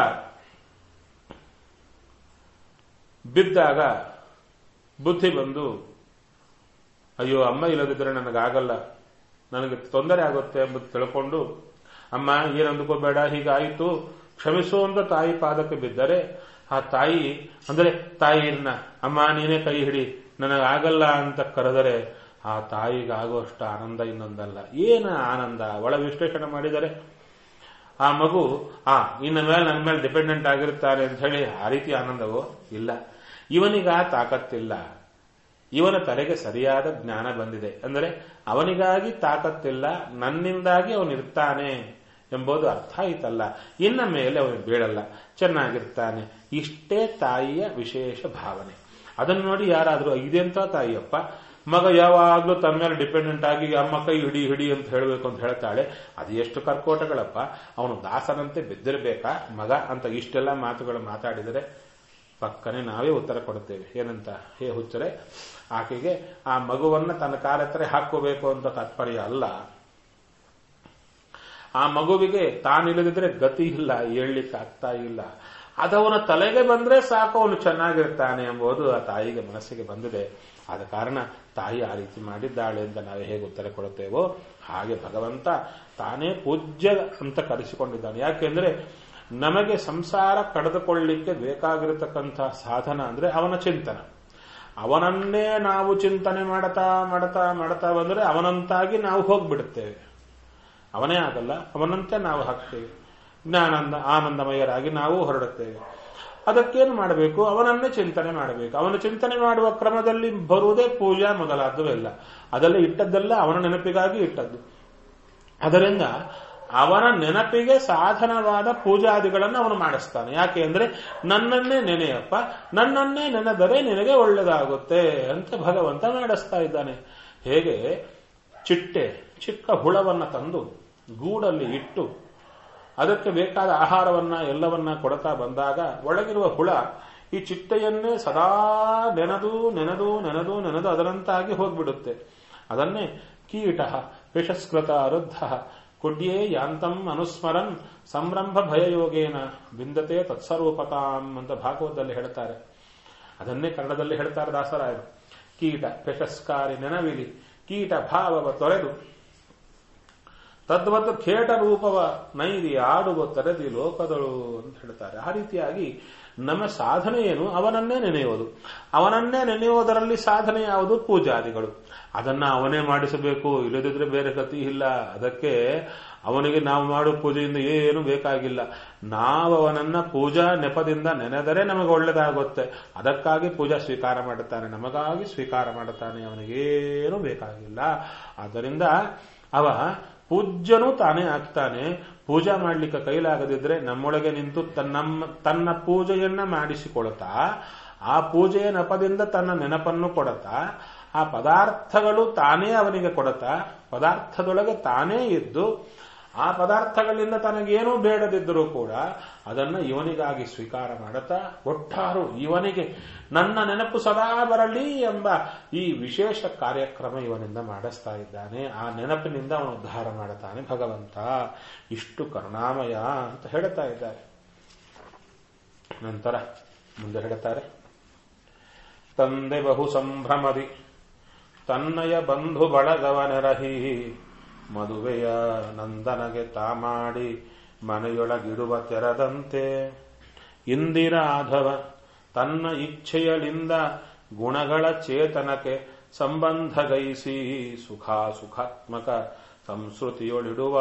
ಬಿದ್ದಾಗ ಬುದ್ಧಿ ಬಂದು ಅಯ್ಯೋ ಅಮ್ಮ ಇಲ್ಲದಿದ್ದರೆ ನನಗಾಗಲ್ಲ ನನಗೆ ತೊಂದರೆ ಆಗುತ್ತೆ ಎಂಬುದು ತಿಳ್ಕೊಂಡು ಅಮ್ಮ ಏನು ಅಂದುಕೋಬೇಡ ಹೀಗಾಯಿತು ಕ್ಷಮಿಸು ಅಂತ ತಾಯಿ ಪಾದಕ್ಕೆ ಬಿದ್ದರೆ ಆ ತಾಯಿ ಅಂದ್ರೆ ತಾಯಿಯನ್ನ ಅಮ್ಮ ನೀನೇ ಕೈ ಹಿಡಿ ನನಗಾಗಲ್ಲ ಅಂತ ಕರೆದರೆ ಆ ತಾಯಿಗಾಗುವಷ್ಟು ಆನಂದ ಇನ್ನೊಂದಲ್ಲ ಏನ ಆನಂದ ಒಳ ವಿಶ್ಲೇಷಣೆ ಮಾಡಿದರೆ ಆ ಮಗು ಆ ಇನ್ನ ಮೇಲೆ ನನ್ನ ಮೇಲೆ ಡಿಪೆಂಡೆಂಟ್ ಆಗಿರ್ತಾರೆ ಅಂತ ಹೇಳಿ ಆ ರೀತಿ ಆನಂದವೋ ಇಲ್ಲ ಇವನಿಗ ತಾಕತ್ತಿಲ್ಲ ಇವನ ತಲೆಗೆ ಸರಿಯಾದ ಜ್ಞಾನ ಬಂದಿದೆ ಅಂದರೆ ಅವನಿಗಾಗಿ ತಾಕತ್ತಿಲ್ಲ ನನ್ನಿಂದಾಗಿ ಅವನಿರ್ತಾನೆ ಎಂಬುದು ಅರ್ಥ ಆಯ್ತಲ್ಲ ಇನ್ನ ಮೇಲೆ ಅವನು ಬೀಳಲ್ಲ ಚೆನ್ನಾಗಿರ್ತಾನೆ ಇಷ್ಟೇ ತಾಯಿಯ ವಿಶೇಷ ಭಾವನೆ ಅದನ್ನು ನೋಡಿ ಯಾರಾದರೂ ಇದೆಂತ ತಾಯಿಯಪ್ಪ ಮಗ ಯಾವಾಗ್ಲೂ ತನ್ನ ಮೇಲೆ ಡಿಪೆಂಡೆಂಟ್ ಆಗಿ ಅಮ್ಮ ಕೈ ಹಿಡಿ ಹಿಡಿ ಅಂತ ಹೇಳಬೇಕು ಅಂತ ಹೇಳ್ತಾಳೆ ಅದು ಎಷ್ಟು ಕರ್ಕೋಟಗಳಪ್ಪ ಅವನು ದಾಸನಂತೆ ಬಿದ್ದಿರಬೇಕಾ ಮಗ ಅಂತ ಇಷ್ಟೆಲ್ಲ ಮಾತುಗಳು ಮಾತಾಡಿದರೆ ಪಕ್ಕನೆ ನಾವೇ ಉತ್ತರ ಕೊಡುತ್ತೇವೆ ಏನಂತ ಹೇ ಹುಚ್ಚರೆ ಆಕೆಗೆ ಆ ಮಗುವನ್ನ ತನ್ನ ಕಾಲ ಹತ್ರ ಹಾಕೋಬೇಕು ಅಂತ ತಾತ್ಪರ್ಯ ಅಲ್ಲ ಆ ಮಗುವಿಗೆ ತಾನಿಲ್ಲದಿದ್ರೆ ಗತಿ ಇಲ್ಲ ಹೇಳಲಿಕ್ಕೆ ಆಗ್ತಾ ಇಲ್ಲ ಅದವನ ತಲೆಗೆ ಬಂದ್ರೆ ಸಾಕು ಅವನು ಚೆನ್ನಾಗಿರ್ತಾನೆ ಎಂಬುದು ಆ ತಾಯಿಗೆ ಮನಸ್ಸಿಗೆ ಬಂದಿದೆ ಆದ ಕಾರಣ ತಾಯಿ ಆ ರೀತಿ ಮಾಡಿದ್ದಾಳೆ ಅಂತ ನಾವು ಹೇಗೆ ಉತ್ತರ ಕೊಡುತ್ತೇವೋ ಹಾಗೆ ಭಗವಂತ ತಾನೇ ಪೂಜ್ಯ ಅಂತ ಕರೆಸಿಕೊಂಡಿದ್ದಾನೆ ಯಾಕೆಂದ್ರೆ ನಮಗೆ ಸಂಸಾರ ಕಳೆದುಕೊಳ್ಳಿಕ್ಕೆ ಬೇಕಾಗಿರತಕ್ಕಂಥ ಸಾಧನ ಅಂದ್ರೆ ಅವನ ಚಿಂತನ ಅವನನ್ನೇ ನಾವು ಚಿಂತನೆ ಮಾಡತಾ ಮಾಡತಾ ಮಾಡತಾ ಬಂದ್ರೆ ಅವನಂತಾಗಿ ನಾವು ಹೋಗ್ಬಿಡುತ್ತೇವೆ ಅವನೇ ಆಗಲ್ಲ ಅವನಂತೆ ನಾವು ಹಾಕ್ತೇವೆ ಜ್ಞಾನಂದ ಆನಂದಮಯರಾಗಿ ನಾವು ಹೊರಡುತ್ತೇವೆ ಅದಕ್ಕೇನು ಮಾಡಬೇಕು ಅವನನ್ನೇ ಚಿಂತನೆ ಮಾಡಬೇಕು ಅವನ ಚಿಂತನೆ ಮಾಡುವ ಕ್ರಮದಲ್ಲಿ ಬರುವುದೇ ಪೂಜಾ ಮೊದಲಾದ್ದು ಎಲ್ಲ ಅದೆಲ್ಲ ಇಟ್ಟದ್ದೆಲ್ಲ ಅವನ ನೆನಪಿಗಾಗಿ ಇಟ್ಟದ್ದು ಅದರಿಂದ ಅವನ ನೆನಪಿಗೆ ಸಾಧನವಾದ ಪೂಜಾದಿಗಳನ್ನು ಅವನು ಮಾಡಿಸ್ತಾನೆ ಯಾಕೆ ಅಂದ್ರೆ ನನ್ನನ್ನೇ ನೆನೆಯಪ್ಪ ನನ್ನನ್ನೇ ನೆನೆದರೆ ನಿನಗೆ ಒಳ್ಳೆಯದಾಗುತ್ತೆ ಅಂತ ಭಗವಂತ ಮಾಡಿಸ್ತಾ ಇದ್ದಾನೆ ಹೇಗೆ ಚಿಟ್ಟೆ ಚಿಕ್ಕ ಹುಳವನ್ನ ತಂದು ಗೂಡಲ್ಲಿ ಇಟ್ಟು ಅದಕ್ಕೆ ಬೇಕಾದ ಆಹಾರವನ್ನ ಎಲ್ಲವನ್ನ ಕೊಡ್ತಾ ಬಂದಾಗ ಒಳಗಿರುವ ಹುಳ ಈ ಚಿಟ್ಟೆಯನ್ನೇ ಸದಾ ನೆನೆದು ನೆನೆದು ನೆನೆದು ನೆನೆದು ಅದರಂತಾಗಿ ಹೋಗ್ಬಿಡುತ್ತೆ ಅದನ್ನೇ ಕೀಟ ವಿಷಸ್ಕೃತ ರುದ್ಧ ಕುಡ್ಯೇ ಯಾಂತಂ ಅನುಸ್ಮರನ್ ಸಂರಂಭ ಭಯಯೋಗೇನ ಬಿಂದತೆ ತತ್ಸರೂಪತಾಂ ಅಂತ ಭಾಗವತದಲ್ಲಿ ಹೇಳ್ತಾರೆ ಅದನ್ನೇ ಕನ್ನಡದಲ್ಲಿ ಹೇಳ್ತಾರೆ ದಾಸರಾಯರು ಕೀಟ ಪೆಶಸ್ಕಾರಿ ನೆನವಿಲಿ ಕೀಟ ಭಾವವ ತೊರೆದು ತದ್ವತ್ ಖೇಟ ರೂಪವ ನೈದಿ ಆಡುವ ತರದಿ ಲೋಕದಳು ಅಂತ ಹೇಳ್ತಾರೆ ಆ ರೀತಿಯಾಗಿ ನಮ್ಮ ಸಾಧನೆ ಏನು ಅವನನ್ನೇ ನೆನೆಯುವುದು ಅವನನ್ನೇ ನೆನೆಯುವುದರಲ್ಲಿ ಸಾಧನೆ ಯಾವುದು ಪೂಜಾದಿಗಳು ಅದನ್ನ ಅವನೇ ಮಾಡಿಸಬೇಕು ಇಲ್ಲದಿದ್ರೆ ಬೇರೆ ಗತಿ ಇಲ್ಲ ಅದಕ್ಕೆ ಅವನಿಗೆ ನಾವು ಮಾಡುವ ಪೂಜೆಯಿಂದ ಏನು ಬೇಕಾಗಿಲ್ಲ ನಾವು ಅವನನ್ನ ಪೂಜಾ ನೆಪದಿಂದ ನೆನೆದರೆ ನಮಗೆ ಒಳ್ಳೆದಾಗುತ್ತೆ ಅದಕ್ಕಾಗಿ ಪೂಜಾ ಸ್ವೀಕಾರ ಮಾಡುತ್ತಾನೆ ನಮಗಾಗಿ ಸ್ವೀಕಾರ ಮಾಡುತ್ತಾನೆ ಅವನಿಗೇನು ಬೇಕಾಗಿಲ್ಲ ಆದ್ದರಿಂದ ಅವ ಪೂಜ್ಯನೂ ತಾನೇ ಆಗ್ತಾನೆ ಪೂಜಾ ಮಾಡ್ಲಿಕ್ಕೆ ಕೈಲಾಗದಿದ್ರೆ ನಮ್ಮೊಳಗೆ ನಿಂತು ತನ್ನ ತನ್ನ ಪೂಜೆಯನ್ನ ಮಾಡಿಸಿಕೊಳ್ತಾ ಆ ಪೂಜೆಯ ನೆಪದಿಂದ ತನ್ನ ನೆನಪನ್ನು ಕೊಡತಾ ಆ ಪದಾರ್ಥಗಳು ತಾನೇ ಅವನಿಗೆ ಕೊಡತಾ ಪದಾರ್ಥದೊಳಗೆ ತಾನೇ ಇದ್ದು ಆ ಪದಾರ್ಥಗಳಿಂದ ತನಗೇನೂ ಬೇಡದಿದ್ದರೂ ಕೂಡ ಅದನ್ನ ಇವನಿಗಾಗಿ ಸ್ವೀಕಾರ ಮಾಡುತ್ತಾ ಒಟ್ಟಾರು ಇವನಿಗೆ ನನ್ನ ನೆನಪು ಸದಾ ಬರಲಿ ಎಂಬ ಈ ವಿಶೇಷ ಕಾರ್ಯಕ್ರಮ ಇವನಿಂದ ಮಾಡಿಸ್ತಾ ಇದ್ದಾನೆ ಆ ನೆನಪಿನಿಂದ ಅವನು ಉದ್ಧಾರ ಮಾಡುತ್ತಾನೆ ಭಗವಂತ ಇಷ್ಟು ಕರುಣಾಮಯ ಅಂತ ಹೇಳ್ತಾ ಇದ್ದಾರೆ ನಂತರ ಮುಂದೆ ಹೇಳ್ತಾರೆ ತಂದೆ ಬಹು ಸಂಭ್ರಮದಿ ತನ್ನಯ ಬಂಧು ಬಳಗವನೆರಹಿ ಮದುವೆಯ ನಂದನಗೆ ತಾಮಾಡಿ ಮನೆಯೊಳಗಿಡುವ ತೆರದಂತೆ ಇಂದಿರಾಧವ ತನ್ನ ಇಚ್ಛೆಯಳಿಂದ ಗುಣಗಳ ಚೇತನಕ್ಕೆ ಸಂಬಂಧಗೈಸಿ ಸುಖ ಸುಖಾತ್ಮಕ ಸಂಸ್ಕೃತಿಯೊಳಿಡುವ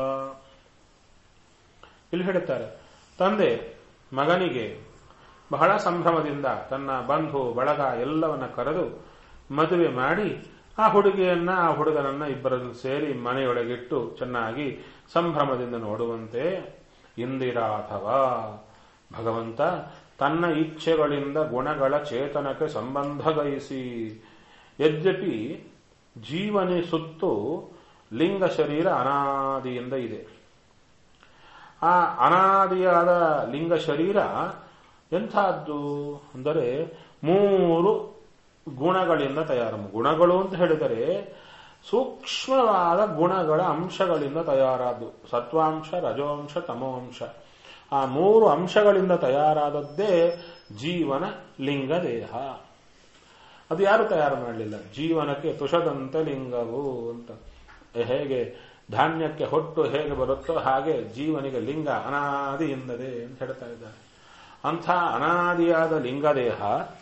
ಇಲ್ಲಿ ಹೇಳುತ್ತಾರೆ ತಂದೆ ಮಗನಿಗೆ ಬಹಳ ಸಂಭ್ರಮದಿಂದ ತನ್ನ ಬಂಧು ಬಳಗ ಎಲ್ಲವನ್ನ ಕರೆದು ಮದುವೆ ಮಾಡಿ ಆ ಹುಡುಗಿಯನ್ನ ಆ ಹುಡುಗನನ್ನ ಇಬ್ಬರನ್ನು ಸೇರಿ ಮನೆಯೊಳಗಿಟ್ಟು ಚೆನ್ನಾಗಿ ಸಂಭ್ರಮದಿಂದ ನೋಡುವಂತೆ ಇಂದಿರಾಥವ ಭಗವಂತ ತನ್ನ ಇಚ್ಛೆಗಳಿಂದ ಗುಣಗಳ ಚೇತನಕ್ಕೆ ಸಂಬಂಧಗೈಸಿ ಯದ್ಯಪಿ ಜೀವನಿ ಸುತ್ತು ಲಿಂಗ ಶರೀರ ಅನಾದಿಯಿಂದ ಇದೆ ಆ ಅನಾದಿಯಾದ ಲಿಂಗ ಶರೀರ ಎಂಥದ್ದು ಅಂದರೆ ಮೂರು ಗುಣಗಳಿಂದ ತಯಾರು ಗುಣಗಳು ಅಂತ ಹೇಳಿದರೆ ಸೂಕ್ಷ್ಮವಾದ ಗುಣಗಳ ಅಂಶಗಳಿಂದ ತಯಾರಾದ್ದು ಸತ್ವಾಂಶ ರಜೋಂಶ ತಮೋಂಶ ಆ ಮೂರು ಅಂಶಗಳಿಂದ ತಯಾರಾದದ್ದೇ ಜೀವನ ಲಿಂಗ ದೇಹ ಅದು ಯಾರು ತಯಾರು ಮಾಡಲಿಲ್ಲ ಜೀವನಕ್ಕೆ ತುಷದಂತ ಲಿಂಗವು ಅಂತ ಹೇಗೆ ಧಾನ್ಯಕ್ಕೆ ಹೊಟ್ಟು ಹೇಗೆ ಬರುತ್ತೋ ಹಾಗೆ ಜೀವನಿಗೆ ಲಿಂಗ ಅನಾದಿಯಿಂದದೆ ಅಂತ ಹೇಳ್ತಾ ಇದ್ದಾರೆ ಅಂಥ ಅನಾದಿಯಾದ ಲಿಂಗದೇಹ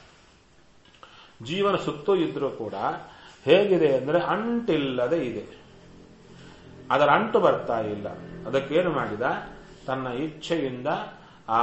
ಜೀವನ ಸುತ್ತೂ ಇದ್ರೂ ಕೂಡ ಹೇಗಿದೆ ಅಂದರೆ ಅಂಟಿಲ್ಲದೆ ಇದೆ ಅದರ ಅಂಟು ಬರ್ತಾ ಇಲ್ಲ ಅದಕ್ಕೇನು ಮಾಡಿದ ತನ್ನ ಇಚ್ಛೆಯಿಂದ ಆ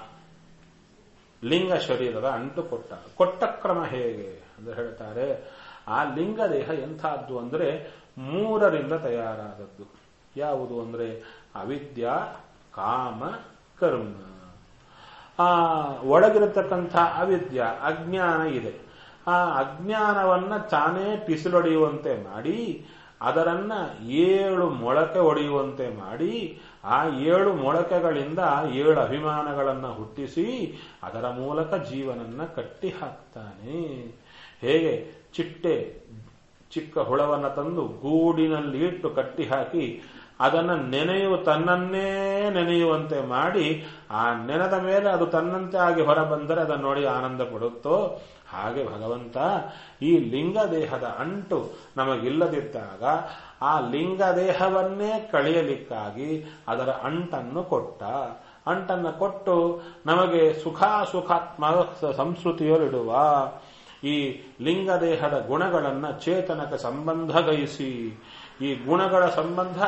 ಲಿಂಗ ಶರೀರದ ಅಂಟು ಕೊಟ್ಟ ಕೊಟ್ಟ ಕ್ರಮ ಹೇಗೆ ಅಂತ ಹೇಳ್ತಾರೆ ಆ ಲಿಂಗ ದೇಹ ಎಂಥದ್ದು ಅಂದರೆ ಮೂರರಿಂದ ತಯಾರಾದದ್ದು ಯಾವುದು ಅಂದರೆ ಅವಿದ್ಯಾ ಕಾಮ ಕರ್ಮ ಆ ಒಳಗಿರತಕ್ಕಂಥ ಅವಿದ್ಯ ಅಜ್ಞಾನ ಇದೆ ಆ ಅಜ್ಞಾನವನ್ನ ತಾನೇ ಪಿಸಿಲೊಡೆಯುವಂತೆ ಮಾಡಿ ಅದರನ್ನ ಏಳು ಮೊಳಕೆ ಒಡೆಯುವಂತೆ ಮಾಡಿ ಆ ಏಳು ಮೊಳಕೆಗಳಿಂದ ಏಳು ಅಭಿಮಾನಗಳನ್ನ ಹುಟ್ಟಿಸಿ ಅದರ ಮೂಲಕ ಜೀವನನ್ನ ಕಟ್ಟಿ ಹಾಕ್ತಾನೆ ಹೇಗೆ ಚಿಟ್ಟೆ ಚಿಕ್ಕ ಹುಳವನ್ನ ತಂದು ಗೂಡಿನಲ್ಲಿ ಇಟ್ಟು ಕಟ್ಟಿ ಹಾಕಿ ಅದನ್ನ ನೆನೆಯುವ ತನ್ನನ್ನೇ ನೆನೆಯುವಂತೆ ಮಾಡಿ ಆ ನೆನೆದ ಮೇಲೆ ಅದು ತನ್ನಂತೆ ಆಗಿ ಹೊರ ಬಂದರೆ ಅದನ್ನು ನೋಡಿ ಆನಂದ ಪಡುತ್ತೋ ಹಾಗೆ ಭಗವಂತ ಈ ಲಿಂಗ ದೇಹದ ಅಂಟು ನಮಗಿಲ್ಲದಿದ್ದಾಗ ಆ ಲಿಂಗ ದೇಹವನ್ನೇ ಕಳೆಯಲಿಕ್ಕಾಗಿ ಅದರ ಅಂಟನ್ನು ಕೊಟ್ಟ ಅಂಟನ್ನು ಕೊಟ್ಟು ನಮಗೆ ಸುಖ ಸುಖಾತ್ಮ ಸಂಸ್ಕೃತಿಯಲ್ಲಿಡುವ ಈ ಲಿಂಗ ದೇಹದ ಗುಣಗಳನ್ನ ಚೇತನಕ್ಕೆ ಸಂಬಂಧಗೈಸಿ ಈ ಗುಣಗಳ ಸಂಬಂಧ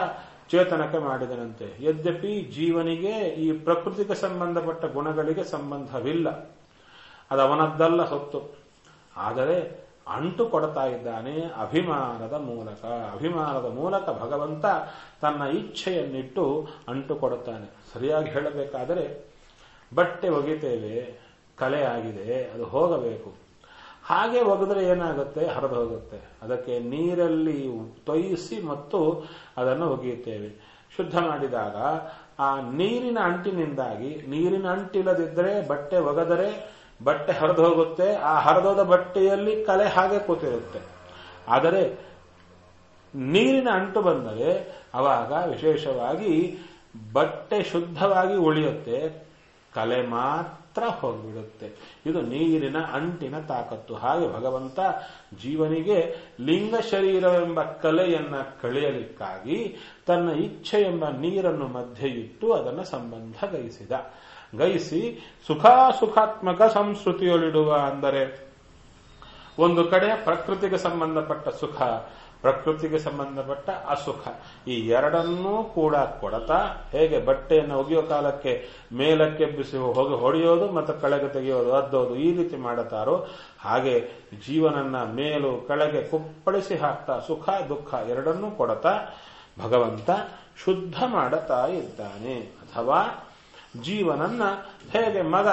ಚೇತನಕ್ಕೆ ಮಾಡಿದನಂತೆ ಯದ್ಯಪಿ ಜೀವನಿಗೆ ಈ ಪ್ರಕೃತಿಗೆ ಸಂಬಂಧಪಟ್ಟ ಗುಣಗಳಿಗೆ ಸಂಬಂಧವಿಲ್ಲ ಅದು ಅವನದ್ದಲ್ಲ ಸೊತ್ತು ಆದರೆ ಅಂಟು ಕೊಡ್ತಾ ಇದ್ದಾನೆ ಅಭಿಮಾನದ ಮೂಲಕ ಅಭಿಮಾನದ ಮೂಲಕ ಭಗವಂತ ತನ್ನ ಇಚ್ಛೆಯನ್ನಿಟ್ಟು ಅಂಟು ಕೊಡುತ್ತಾನೆ ಸರಿಯಾಗಿ ಹೇಳಬೇಕಾದರೆ ಬಟ್ಟೆ ಒಗಿತೇವೆ ಕಲೆ ಆಗಿದೆ ಅದು ಹೋಗಬೇಕು ಹಾಗೆ ಒಗೆದ್ರೆ ಏನಾಗುತ್ತೆ ಹರಿದು ಹೋಗುತ್ತೆ ಅದಕ್ಕೆ ನೀರಲ್ಲಿ ತೊಯಿಸಿ ಮತ್ತು ಅದನ್ನು ಒಗೆಯುತ್ತೇವೆ ಶುದ್ಧ ಮಾಡಿದಾಗ ಆ ನೀರಿನ ಅಂಟಿನಿಂದಾಗಿ ನೀರಿನ ಅಂಟಿಲ್ಲದಿದ್ದರೆ ಬಟ್ಟೆ ಒಗೆದರೆ ಬಟ್ಟೆ ಹರಿದು ಹೋಗುತ್ತೆ ಆ ಹರಿದೋದ ಬಟ್ಟೆಯಲ್ಲಿ ಕಲೆ ಹಾಗೆ ಕೂತಿರುತ್ತೆ ಆದರೆ ನೀರಿನ ಅಂಟು ಬಂದರೆ ಅವಾಗ ವಿಶೇಷವಾಗಿ ಬಟ್ಟೆ ಶುದ್ಧವಾಗಿ ಉಳಿಯುತ್ತೆ ಕಲೆ ಮಾತ್ರ ಹೋಗ್ಬಿಡುತ್ತೆ ಇದು ನೀರಿನ ಅಂಟಿನ ತಾಕತ್ತು ಹಾಗೆ ಭಗವಂತ ಜೀವನಿಗೆ ಲಿಂಗ ಶರೀರವೆಂಬ ಕಲೆಯನ್ನ ಕಳೆಯಲಿಕ್ಕಾಗಿ ತನ್ನ ಇಚ್ಛೆ ಎಂಬ ನೀರನ್ನು ಮಧ್ಯೆ ಇಟ್ಟು ಅದನ್ನು ಸಂಬಂಧ ಗೈಸಿದ ಗೈಸಿ ಸುಖಾಸುಖಾತ್ಮಕ ಸಂಸ್ಕೃತಿಯಲ್ಲಿಡುವ ಅಂದರೆ ಒಂದು ಕಡೆ ಪ್ರಕೃತಿಗೆ ಸಂಬಂಧಪಟ್ಟ ಸುಖ ಪ್ರಕೃತಿಗೆ ಸಂಬಂಧಪಟ್ಟ ಅಸುಖ ಈ ಎರಡನ್ನೂ ಕೂಡ ಕೊಡತಾ ಹೇಗೆ ಬಟ್ಟೆಯನ್ನು ಒಗೆಯೋ ಕಾಲಕ್ಕೆ ಮೇಲಕ್ಕೆ ಬಿಸಿ ಹೋಗಿ ಹೊಡೆಯೋದು ಮತ್ತು ಕೆಳಗೆ ತೆಗೆಯೋದು ಅದ್ದೋದು ಈ ರೀತಿ ಮಾಡುತ್ತಾರೋ ಹಾಗೆ ಜೀವನನ್ನ ಮೇಲು ಕೆಳಗೆ ಕುಪ್ಪಳಿಸಿ ಹಾಕ್ತಾ ಸುಖ ದುಃಖ ಎರಡನ್ನೂ ಕೊಡತಾ ಭಗವಂತ ಶುದ್ಧ ಮಾಡುತ್ತಾ ಇದ್ದಾನೆ ಅಥವಾ ಜೀವನನ್ನ ಹೇಗೆ ಮಗ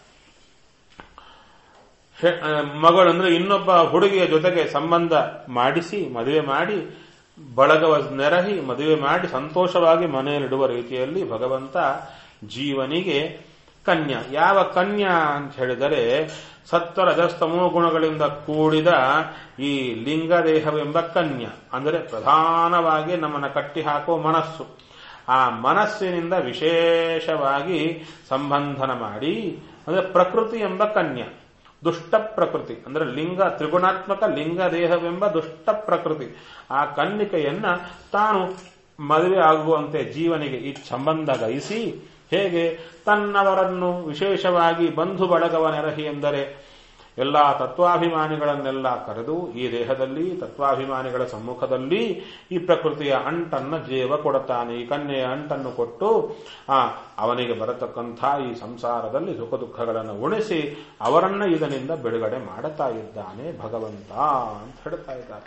ಮಗಳಂದ್ರೆ ಇನ್ನೊಬ್ಬ ಹುಡುಗಿಯ ಜೊತೆಗೆ ಸಂಬಂಧ ಮಾಡಿಸಿ ಮದುವೆ ಮಾಡಿ ಬಳಗವ ನೆರಹಿ ಮದುವೆ ಮಾಡಿ ಸಂತೋಷವಾಗಿ ಮನೆಯಲ್ಲಿಡುವ ರೀತಿಯಲ್ಲಿ ಭಗವಂತ ಜೀವನಿಗೆ ಕನ್ಯಾ ಯಾವ ಕನ್ಯಾ ಅಂತ ಹೇಳಿದರೆ ಸತ್ವ ರಜಸ್ತಮೋ ಗುಣಗಳಿಂದ ಕೂಡಿದ ಈ ಲಿಂಗದೇಹವೆಂಬ ಕನ್ಯಾ ಅಂದರೆ ಪ್ರಧಾನವಾಗಿ ನಮ್ಮನ್ನ ಕಟ್ಟಿ ಹಾಕುವ ಮನಸ್ಸು ಆ ಮನಸ್ಸಿನಿಂದ ವಿಶೇಷವಾಗಿ ಸಂಬಂಧನ ಮಾಡಿ ಅಂದರೆ ಪ್ರಕೃತಿ ಎಂಬ ಕನ್ಯಾ ದುಷ್ಟ ಪ್ರಕೃತಿ ಅಂದ್ರೆ ಲಿಂಗ ತ್ರಿಗುಣಾತ್ಮಕ ಲಿಂಗ ದೇಹವೆಂಬ ದುಷ್ಟ ಪ್ರಕೃತಿ ಆ ಕನ್ನಿಕೆಯನ್ನ ತಾನು ಮದುವೆ ಆಗುವಂತೆ ಜೀವನಿಗೆ ಈ ಸಂಬಂಧ ಗೈಸಿ ಹೇಗೆ ತನ್ನವರನ್ನು ವಿಶೇಷವಾಗಿ ಬಂಧು ಬಳಗವ ನೆರಹಿ ಎಂದರೆ ಎಲ್ಲ ತತ್ವಾಭಿಮಾನಿಗಳನ್ನೆಲ್ಲ ಕರೆದು ಈ ದೇಹದಲ್ಲಿ ತತ್ವಾಭಿಮಾನಿಗಳ ಸಮ್ಮುಖದಲ್ಲಿ ಈ ಪ್ರಕೃತಿಯ ಅಂಟನ್ನು ಜೀವ ಕೊಡುತ್ತಾನೆ ಈ ಕನ್ಯೆಯ ಅಂಟನ್ನು ಕೊಟ್ಟು ಆ ಅವನಿಗೆ ಬರತಕ್ಕಂಥ ಈ ಸಂಸಾರದಲ್ಲಿ ಸುಖ ದುಃಖಗಳನ್ನು ಉಣಿಸಿ ಅವರನ್ನ ಇದನಿಂದ ಬಿಡುಗಡೆ ಮಾಡುತ್ತಾ ಇದ್ದಾನೆ ಭಗವಂತ ಅಂತ ಹೇಳ್ತಾ ಇದ್ದಾರೆ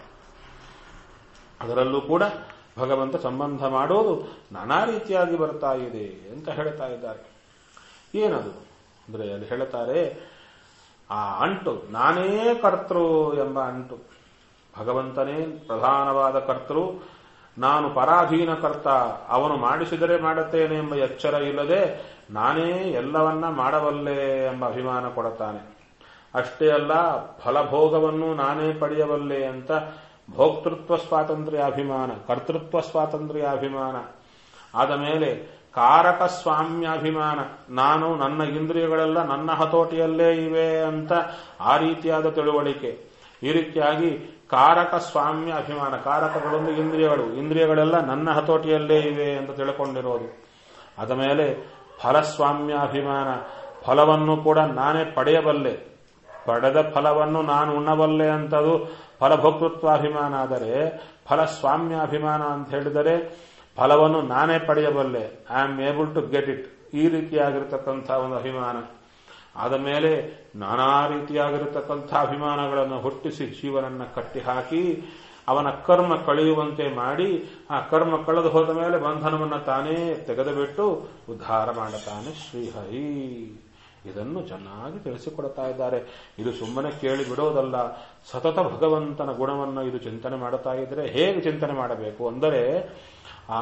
ಅದರಲ್ಲೂ ಕೂಡ ಭಗವಂತ ಸಂಬಂಧ ಮಾಡೋದು ನಾನಾ ರೀತಿಯಾಗಿ ಬರ್ತಾ ಇದೆ ಅಂತ ಹೇಳ್ತಾ ಇದ್ದಾರೆ ಏನದು ಅಂದ್ರೆ ಅಲ್ಲಿ ಹೇಳ್ತಾರೆ ಆ ಅಂಟು ನಾನೇ ಕರ್ತೃ ಎಂಬ ಅಂಟು ಭಗವಂತನೇ ಪ್ರಧಾನವಾದ ಕರ್ತೃ ನಾನು ಪರಾಧೀನ ಕರ್ತ ಅವನು ಮಾಡಿಸಿದರೆ ಮಾಡುತ್ತೇನೆ ಎಂಬ ಎಚ್ಚರ ಇಲ್ಲದೆ ನಾನೇ ಎಲ್ಲವನ್ನ ಮಾಡಬಲ್ಲೆ ಎಂಬ ಅಭಿಮಾನ ಕೊಡುತ್ತಾನೆ ಅಷ್ಟೇ ಅಲ್ಲ ಫಲಭೋಗವನ್ನು ನಾನೇ ಪಡೆಯಬಲ್ಲೆ ಅಂತ ಭೋಕ್ತೃತ್ವ ಸ್ವಾತಂತ್ರ್ಯ ಅಭಿಮಾನ ಕರ್ತೃತ್ವ ಸ್ವಾತಂತ್ರ್ಯ ಅಭಿಮಾನ ಆದ ಮೇಲೆ ಕಾರಕ ಸ್ವಾಮ್ಯಾಭಿಮಾನ ನಾನು ನನ್ನ ಇಂದ್ರಿಯಗಳೆಲ್ಲ ನನ್ನ ಹತೋಟಿಯಲ್ಲೇ ಇವೆ ಅಂತ ಆ ರೀತಿಯಾದ ತಿಳುವಳಿಕೆ ಈ ರೀತಿಯಾಗಿ ಕಾರಕ ಸ್ವಾಮ್ಯ ಅಭಿಮಾನ ಕಾರಕಗಳೊಂದು ಇಂದ್ರಿಯಗಳು ಇಂದ್ರಿಯಗಳೆಲ್ಲ ನನ್ನ ಹತೋಟಿಯಲ್ಲೇ ಇವೆ ಅಂತ ತಿಳ್ಕೊಂಡಿರೋದು ಅದ ಮೇಲೆ ಫಲಸ್ವಾಮ್ಯಾಭಿಮಾನ ಫಲವನ್ನು ಕೂಡ ನಾನೇ ಪಡೆಯಬಲ್ಲೆ ಪಡೆದ ಫಲವನ್ನು ನಾನು ಉಣ್ಣಬಲ್ಲೆ ಅಂತದು ಫಲಭೋಕ್ತೃತ್ವಾಭಿಮಾನ ಆದರೆ ಫಲಸ್ವಾಮ್ಯಾಭಿಮಾನ ಅಂತ ಹೇಳಿದರೆ ಫಲವನ್ನು ನಾನೇ ಪಡೆಯಬಲ್ಲೆ I am able to get it ಈ ರೀತಿಯಾಗಿರತಕ್ಕಂಥ ಒಂದು ಅಭಿಮಾನ ಆದ ಮೇಲೆ ನಾನಾ ರೀತಿಯಾಗಿರತಕ್ಕಂಥ ಅಭಿಮಾನಗಳನ್ನು ಹುಟ್ಟಿಸಿ ಜೀವನನ್ನ ಕಟ್ಟಿಹಾಕಿ ಅವನ ಕರ್ಮ ಕಳೆಯುವಂತೆ ಮಾಡಿ ಆ ಕರ್ಮ ಕಳೆದು ಹೋದ ಮೇಲೆ ಬಂಧನವನ್ನು ತಾನೇ ತೆಗೆದುಬಿಟ್ಟು ಉದ್ಧಾರ ಮಾಡುತ್ತಾನೆ ಶ್ರೀಹರಿ ಇದನ್ನು ಚೆನ್ನಾಗಿ ತಿಳಿಸಿಕೊಡ್ತಾ ಇದ್ದಾರೆ ಇದು ಸುಮ್ಮನೆ ಕೇಳಿ ಬಿಡೋದಲ್ಲ ಸತತ ಭಗವಂತನ ಗುಣವನ್ನು ಇದು ಚಿಂತನೆ ಮಾಡುತ್ತಾ ಇದ್ರೆ ಹೇಗೆ ಚಿಂತನೆ ಮಾಡಬೇಕು ಅಂದರೆ ಆ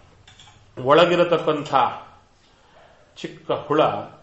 ಒಳಗಿರತಕ್ಕಂಥ ಚಿಕ್ಕ ಹುಳ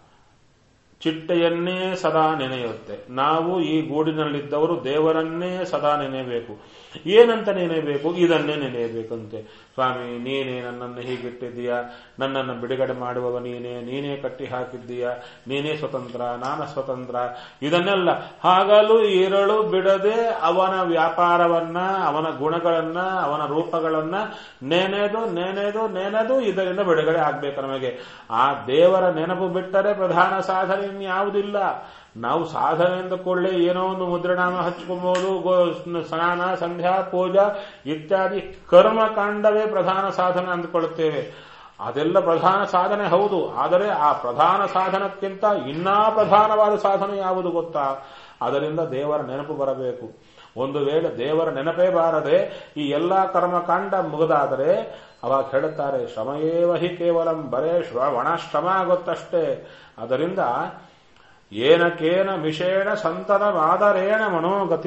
ಚಿಟ್ಟೆಯನ್ನೇ ಸದಾ ನೆನೆಯುತ್ತೆ ನಾವು ಈ ಗೂಡಿನಲ್ಲಿದ್ದವರು ದೇವರನ್ನೇ ಸದಾ ನೆನೆಯಬೇಕು ಏನಂತ ನೆನೆಯಬೇಕು ಇದನ್ನೇ ನೆನೆಯಬೇಕಂತೆ ಸ್ವಾಮಿ ನೀನೇ ನನ್ನನ್ನು ಹೀಗಿಟ್ಟಿದ್ದೀಯಾ ನನ್ನನ್ನು ಬಿಡುಗಡೆ ಮಾಡುವವ ನೀನೇ ನೀನೇ ಕಟ್ಟಿ ಹಾಕಿದ್ದೀಯಾ ನೀನೇ ಸ್ವತಂತ್ರ ನಾನ ಸ್ವತಂತ್ರ ಇದನ್ನೆಲ್ಲ ಹಾಗಲು ಇರಳು ಬಿಡದೆ ಅವನ ವ್ಯಾಪಾರವನ್ನ ಅವನ ಗುಣಗಳನ್ನ ಅವನ ರೂಪಗಳನ್ನ ನೆನೆದು ನೆನೆದು ನೆನೆದು ಇದರಿಂದ ಬಿಡುಗಡೆ ಆಗ್ಬೇಕು ನಮಗೆ ಆ ದೇವರ ನೆನಪು ಬಿಟ್ಟರೆ ಪ್ರಧಾನ ಸಾಧನೆ ಇನ್ಯಾವುದಿಲ್ಲ ನಾವು ಸಾಧನೆ ಅಂದ ಕೂಡಲೇ ಏನೋ ಒಂದು ಮುದ್ರಣಾಮ ಹಚ್ಕೊಬಹುದು ಗೋ ಸ್ನಾನ ಸಂಧ್ಯಾ ಪೂಜಾ ಇತ್ಯಾದಿ ಕರ್ಮಕಾಂಡವೇ ಪ್ರಧಾನ ಸಾಧನ ಅಂದುಕೊಳ್ಳುತ್ತೇವೆ ಅದೆಲ್ಲ ಪ್ರಧಾನ ಸಾಧನೆ ಹೌದು ಆದರೆ ಆ ಪ್ರಧಾನ ಸಾಧನಕ್ಕಿಂತ ಇನ್ನಾ ಪ್ರಧಾನವಾದ ಸಾಧನೆ ಯಾವುದು ಗೊತ್ತಾ ಅದರಿಂದ ದೇವರ ನೆನಪು ಬರಬೇಕು ಒಂದು ವೇಳೆ ದೇವರ ನೆನಪೇ ಬಾರದೆ ಈ ಎಲ್ಲಾ ಕರ್ಮಕಾಂಡ ಮುಗಿದಾದರೆ ಅವಾಗ ಹೇಳುತ್ತಾರೆ ಶ್ರಮಯೇವ ಹಿ ಕೇವಲಂ ಬರೇ ಶ್ರ ಒಣ ಶ್ರಮ ಆಗುತ್ತಷ್ಟೇ ಅದರಿಂದ ಏನಕೇನ ಮಿಷೇಣ ಸಂತತವಾದರೇಣ ಮನೋಗತಿ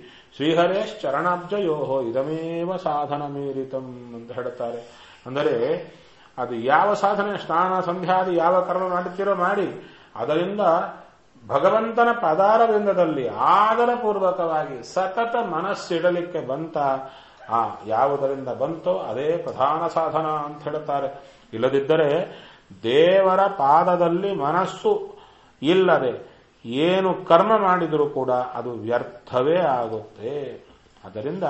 ಶ್ರೀಹರೇಶ್ಚರಣಾಬ್ಜಯೋ ಇದಮೇವ ಸಾಧನ ಮೀರಿತಂ ಅಂತ ಹೇಳುತ್ತಾರೆ ಅಂದರೆ ಅದು ಯಾವ ಸಾಧನೆ ಸ್ನಾನ ಸಂಧ್ಯಾದಿ ಯಾವ ಕರ್ಮ ಮಾಡುತ್ತೀರೋ ಮಾಡಿ ಅದರಿಂದ ಭಗವಂತನ ಪದಾರವಿಂದದಲ್ಲಿ ಆದರಪೂರ್ವಕವಾಗಿ ಸತತ ಮನಸ್ಸಿಡಲಿಕ್ಕೆ ಬಂತ ಆ ಯಾವುದರಿಂದ ಬಂತೋ ಅದೇ ಪ್ರಧಾನ ಸಾಧನ ಅಂತ ಹೇಳುತ್ತಾರೆ ಇಲ್ಲದಿದ್ದರೆ ದೇವರ ಪಾದದಲ್ಲಿ ಮನಸ್ಸು ಇಲ್ಲದೆ ಏನು ಕರ್ಮ ಮಾಡಿದರೂ ಕೂಡ ಅದು ವ್ಯರ್ಥವೇ ಆಗುತ್ತೆ ಅದರಿಂದ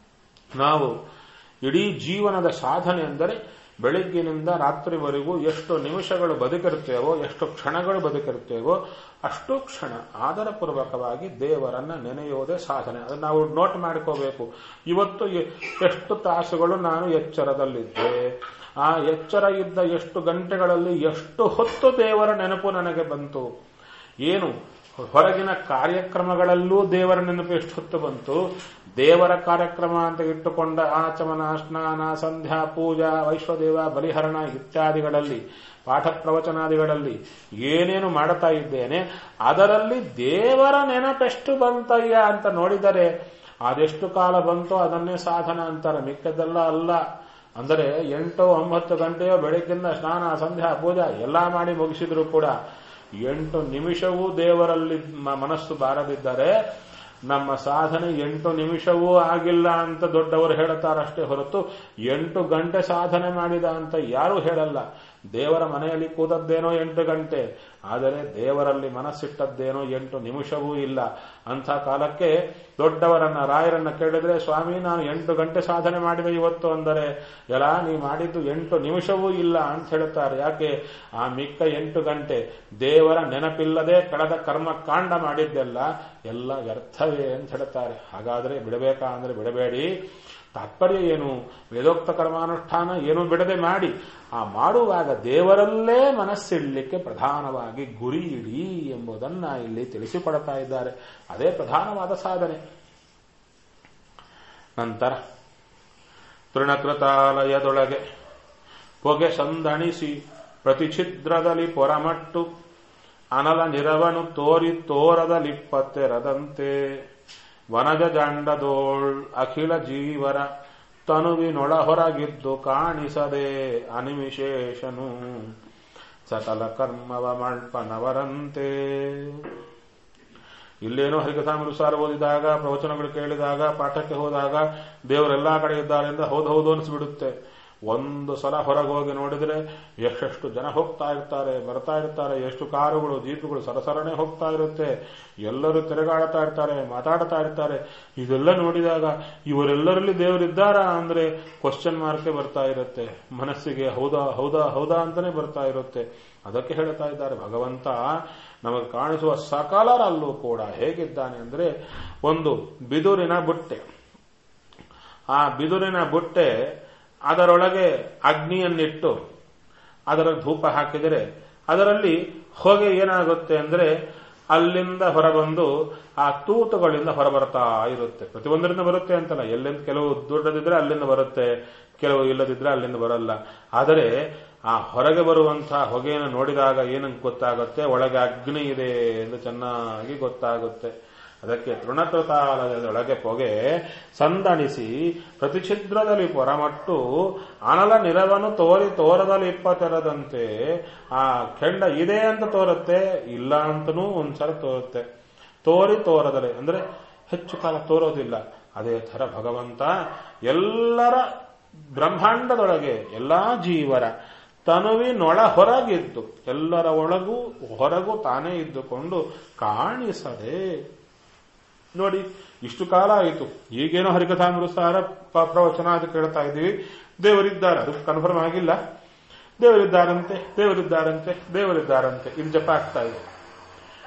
ನಾವು ಇಡೀ ಜೀವನದ ಸಾಧನೆ ಅಂದರೆ ಬೆಳಿಗ್ಗಿನಿಂದ ರಾತ್ರಿವರೆಗೂ ಎಷ್ಟು ನಿಮಿಷಗಳು ಬದುಕಿರುತ್ತೇವೋ ಎಷ್ಟು ಕ್ಷಣಗಳು ಬದುಕಿರುತ್ತೇವೋ ಅಷ್ಟು ಕ್ಷಣ ಆದರಪೂರ್ವಕವಾಗಿ ದೇವರನ್ನ ನೆನೆಯೋದೇ ಸಾಧನೆ ಅದನ್ನು ನಾವು ನೋಟ್ ಮಾಡ್ಕೋಬೇಕು ಇವತ್ತು ಎ- ಎಷ್ಟು ತಾಸುಗಳು ನಾನು ಎಚ್ಚರದಲ್ಲಿದ್ದೆ ಆ ಎಚ್ಚರ ಇದ್ದ ಎಷ್ಟು ಗಂಟೆಗಳಲ್ಲಿ ಎಷ್ಟು ಹೊತ್ತು ದೇವರ ನೆನಪು ನನಗೆ ಬಂತು ಏನು ಹೊರಗಿನ ಕಾರ್ಯಕ್ರಮಗಳಲ್ಲೂ ದೇವರ ನೆನಪು ಎಷ್ಟು ಹೊತ್ತು ಬಂತು ದೇವರ ಕಾರ್ಯಕ್ರಮ ಅಂತ ಇಟ್ಟುಕೊಂಡ ಆಚಮನ ಸ್ನಾನ ಸಂಧ್ಯಾ ಪೂಜಾ ವೈಶ್ವದೇವ ಬಲಿಹರಣ ಇತ್ಯಾದಿಗಳಲ್ಲಿ ಪಾಠ ಪ್ರವಚನಾದಿಗಳಲ್ಲಿ ಏನೇನು ಮಾಡುತ್ತಾ ಇದ್ದೇನೆ ಅದರಲ್ಲಿ ದೇವರ ನೆನಪೆಷ್ಟು ಬಂತಯ್ಯ ಅಂತ ನೋಡಿದರೆ ಅದೆಷ್ಟು ಕಾಲ ಬಂತೋ ಅದನ್ನೇ ಸಾಧನ ಅಂತಾರೆ ಮಿಕ್ಕದ್ದೆಲ್ಲ ಅಲ್ಲ ಅಂದರೆ ಎಂಟು ಒಂಬತ್ತು ಗಂಟೆಯೋ ಬೆಳಗ್ಗಿಂದ ಸ್ನಾನ ಸಂಧ್ಯಾ ಪೂಜಾ ಎಲ್ಲಾ ಮಾಡಿ ಮುಗಿಸಿದ್ರು ಕೂಡ ಎಂಟು ನಿಮಿಷವೂ ದೇವರಲ್ಲಿ ಮ- ಮನಸ್ಸು ಬಾರದಿದ್ದರೆ ನಮ್ಮ ಸಾಧನೆ ಎಂಟು ನಿಮಿಷವೂ ಆಗಿಲ್ಲ ಅಂತ ದೊಡ್ಡವರು ಹೇಳುತ್ತಾರಷ್ಟೇ ಹೊರತು ಎಂಟು ಗಂಟೆ ಸಾಧನೆ ಮಾಡಿದ ಅಂತ ಯಾರೂ ಹೇಳಲ್ಲ ದೇವರ ಮನೆಯಲ್ಲಿ ಕೂದದ್ದೇನೋ ಎಂಟು ಗಂಟೆ ಆದರೆ ದೇವರಲ್ಲಿ ಮನಸ್ಸಿಟ್ಟದ್ದೇನೋ ಎಂಟು ನಿಮಿಷವೂ ಇಲ್ಲ ಅಂಥ ಕಾಲಕ್ಕೆ ದೊಡ್ಡವರನ್ನ ರಾಯರನ್ನ ಕೇಳಿದ್ರೆ ಸ್ವಾಮಿ ನಾನು ಎಂಟು ಗಂಟೆ ಸಾಧನೆ ಮಾಡಿದೆ ಇವತ್ತು ಅಂದರೆ ಎಲ್ಲ ನೀ ಮಾಡಿದ್ದು ಎಂಟು ನಿಮಿಷವೂ ಇಲ್ಲ ಅಂತ ಹೇಳುತ್ತಾರೆ ಯಾಕೆ ಆ ಮಿಕ್ಕ ಎಂಟು ಗಂಟೆ ದೇವರ ನೆನಪಿಲ್ಲದೆ ಕಳೆದ ಕರ್ಮ ಕಾಂಡ ಮಾಡಿದ್ದೆಲ್ಲ ಎಲ್ಲ ವ್ಯರ್ಥವೇ ಅಂತ ಹೇಳುತ್ತಾರೆ ಹಾಗಾದ್ರೆ ಬಿಡಬೇಕಾ ಅಂದ್ರೆ ಬಿಡಬೇಡಿ ತಾತ್ಪರ್ಯ ಏನು ವೇದೋಕ್ತ ಕರ್ಮಾನುಷ್ಠಾನ ಏನು ಬಿಡದೆ ಮಾಡಿ ಆ ಮಾಡುವಾಗ ದೇವರಲ್ಲೇ ಮನಸ್ಸಿಡಲಿಕ್ಕೆ ಪ್ರಧಾನವಾಗಿ ಗುರಿ ಇಡಿ ಎಂಬುದನ್ನ ಇಲ್ಲಿ ತಿಳಿಸಿಕೊಡ್ತಾ ಇದ್ದಾರೆ ಅದೇ ಪ್ರಧಾನವಾದ ಸಾಧನೆ ನಂತರ ತೃಣಕೃತಾಲಯದೊಳಗೆ ಹೊಗೆ ಸಂದಣಿಸಿ ಪ್ರತಿಛಿದ್ರದಲ್ಲಿ ಪೊರಮಟ್ಟು ಅನಲ ನಿರವನು ತೋರಿ ತೋರದಲಿಪ್ಪತ್ತೆರದಂತೆ ವನಜ ಜಾಂಡದೋಳ್ ಅಖಿಲ ಜೀವರ ತನುವಿನೊಳ ಹೊರಗಿದ್ದು ಕಾಣಿಸದೆ ಅನಿಮಿಶೇಷನು ಸಕಲ ಕರ್ಮವ ಮಳ್ಪನವರಂತೆ ಇಲ್ಲೇನೋ ಹರಿಕಥಾಮೃಸಾರ ಓದಿದಾಗ ಪ್ರವಚನಗಳು ಕೇಳಿದಾಗ ಪಾಠಕ್ಕೆ ಹೋದಾಗ ದೇವರೆಲ್ಲಾ ಕಡೆ ಇದ್ದಾರೆ ಅಂತ ಹೌದು ಹೌದು ಅನಿಸ್ಬಿಡುತ್ತೆ ಒಂದು ಸಲ ಹೊರಗೆ ಹೋಗಿ ನೋಡಿದ್ರೆ ಎಷ್ಟೆಷ್ಟು ಜನ ಹೋಗ್ತಾ ಇರ್ತಾರೆ ಬರ್ತಾ ಇರ್ತಾರೆ ಎಷ್ಟು ಕಾರುಗಳು ಜೀಪುಗಳು ಸರಸರನೆ ಹೋಗ್ತಾ ಇರುತ್ತೆ ಎಲ್ಲರೂ ತಿರುಗಾಡ್ತಾ ಇರ್ತಾರೆ ಮಾತಾಡ್ತಾ ಇರ್ತಾರೆ ಇದೆಲ್ಲ ನೋಡಿದಾಗ ಇವರೆಲ್ಲರಲ್ಲಿ ದೇವರಿದ್ದಾರಾ ಅಂದ್ರೆ ಕ್ವಶನ್ ಮಾರ್ಕೆ ಬರ್ತಾ ಇರುತ್ತೆ ಮನಸ್ಸಿಗೆ ಹೌದಾ ಹೌದಾ ಹೌದಾ ಅಂತಾನೆ ಬರ್ತಾ ಇರುತ್ತೆ ಅದಕ್ಕೆ ಹೇಳ್ತಾ ಇದ್ದಾರೆ ಭಗವಂತ ನಮಗೆ ಕಾಣಿಸುವ ಸಕಲರಲ್ಲೂ ಕೂಡ ಹೇಗಿದ್ದಾನೆ ಅಂದ್ರೆ ಒಂದು ಬಿದುರಿನ ಬುಟ್ಟೆ ಆ ಬಿದುರಿನ ಬುಟ್ಟೆ ಅದರೊಳಗೆ ಅಗ್ನಿಯನ್ನಿಟ್ಟು ಅದರ ಧೂಪ ಹಾಕಿದರೆ ಅದರಲ್ಲಿ ಹೊಗೆ ಏನಾಗುತ್ತೆ ಅಂದ್ರೆ ಅಲ್ಲಿಂದ ಹೊರಬಂದು ಆ ತೂತುಗಳಿಂದ ಹೊರಬರ್ತಾ ಇರುತ್ತೆ ಪ್ರತಿಯೊಂದರಿಂದ ಬರುತ್ತೆ ಅಂತಲ್ಲ ಎಲ್ಲಿಂದ ಕೆಲವು ದೊಡ್ಡದಿದ್ರೆ ಅಲ್ಲಿಂದ ಬರುತ್ತೆ ಕೆಲವು ಇಲ್ಲದಿದ್ರೆ ಅಲ್ಲಿಂದ ಬರಲ್ಲ ಆದರೆ ಆ ಹೊರಗೆ ಬರುವಂತಹ ಹೊಗೆಯನ್ನು ನೋಡಿದಾಗ ಏನಂತ ಗೊತ್ತಾಗುತ್ತೆ ಒಳಗೆ ಅಗ್ನಿ ಇದೆ ಎಂದು ಚೆನ್ನಾಗಿ ಗೊತ್ತಾಗುತ್ತೆ ಅದಕ್ಕೆ ತೃಣಕೃತಾಲಯದೊಳಗೆ ಪೊಗೆ ಸಂದಣಿಸಿ ಪ್ರತಿಛಿದ್ರದಲ್ಲಿ ಪೊರಮಟ್ಟು ಅನಲ ನಿರವನು ತೋರಿ ತೋರದಲ್ಲಿ ಇಪ್ಪತ್ತೆರದಂತೆ ಆ ಕೆಂಡ ಇದೆ ಅಂತ ತೋರುತ್ತೆ ಇಲ್ಲ ಅಂತನೂ ಒಂದ್ಸಲ ತೋರುತ್ತೆ ತೋರಿ ತೋರದಲೆ ಅಂದ್ರೆ ಹೆಚ್ಚು ಕಾಲ ತೋರೋದಿಲ್ಲ ಅದೇ ಥರ ಭಗವಂತ ಎಲ್ಲರ ಬ್ರಹ್ಮಾಂಡದೊಳಗೆ ಎಲ್ಲಾ ಜೀವರ ತನುವಿನೊಳ ಹೊರಗಿದ್ದು ಎಲ್ಲರ ಒಳಗೂ ಹೊರಗೂ ತಾನೇ ಇದ್ದುಕೊಂಡು ಕಾಣಿಸದೆ ನೋಡಿ ಇಷ್ಟು ಕಾಲ ಆಯಿತು ಈಗೇನೋ ಹರಿಕಥಾಮೃತಾರ ಪ್ರವಚನ ಅದು ಕೇಳ್ತಾ ಇದ್ದೀವಿ ದೇವರಿದ್ದಾರೆ ಅದು ಕನ್ಫರ್ಮ್ ಆಗಿಲ್ಲ ದೇವರಿದ್ದಾರಂತೆ ದೇವರಿದ್ದಾರಂತೆ ದೇವರಿದ್ದಾರಂತೆ ಇಲ್ಲಿ ಜಪ ಆಗ್ತಾ ಇದೆ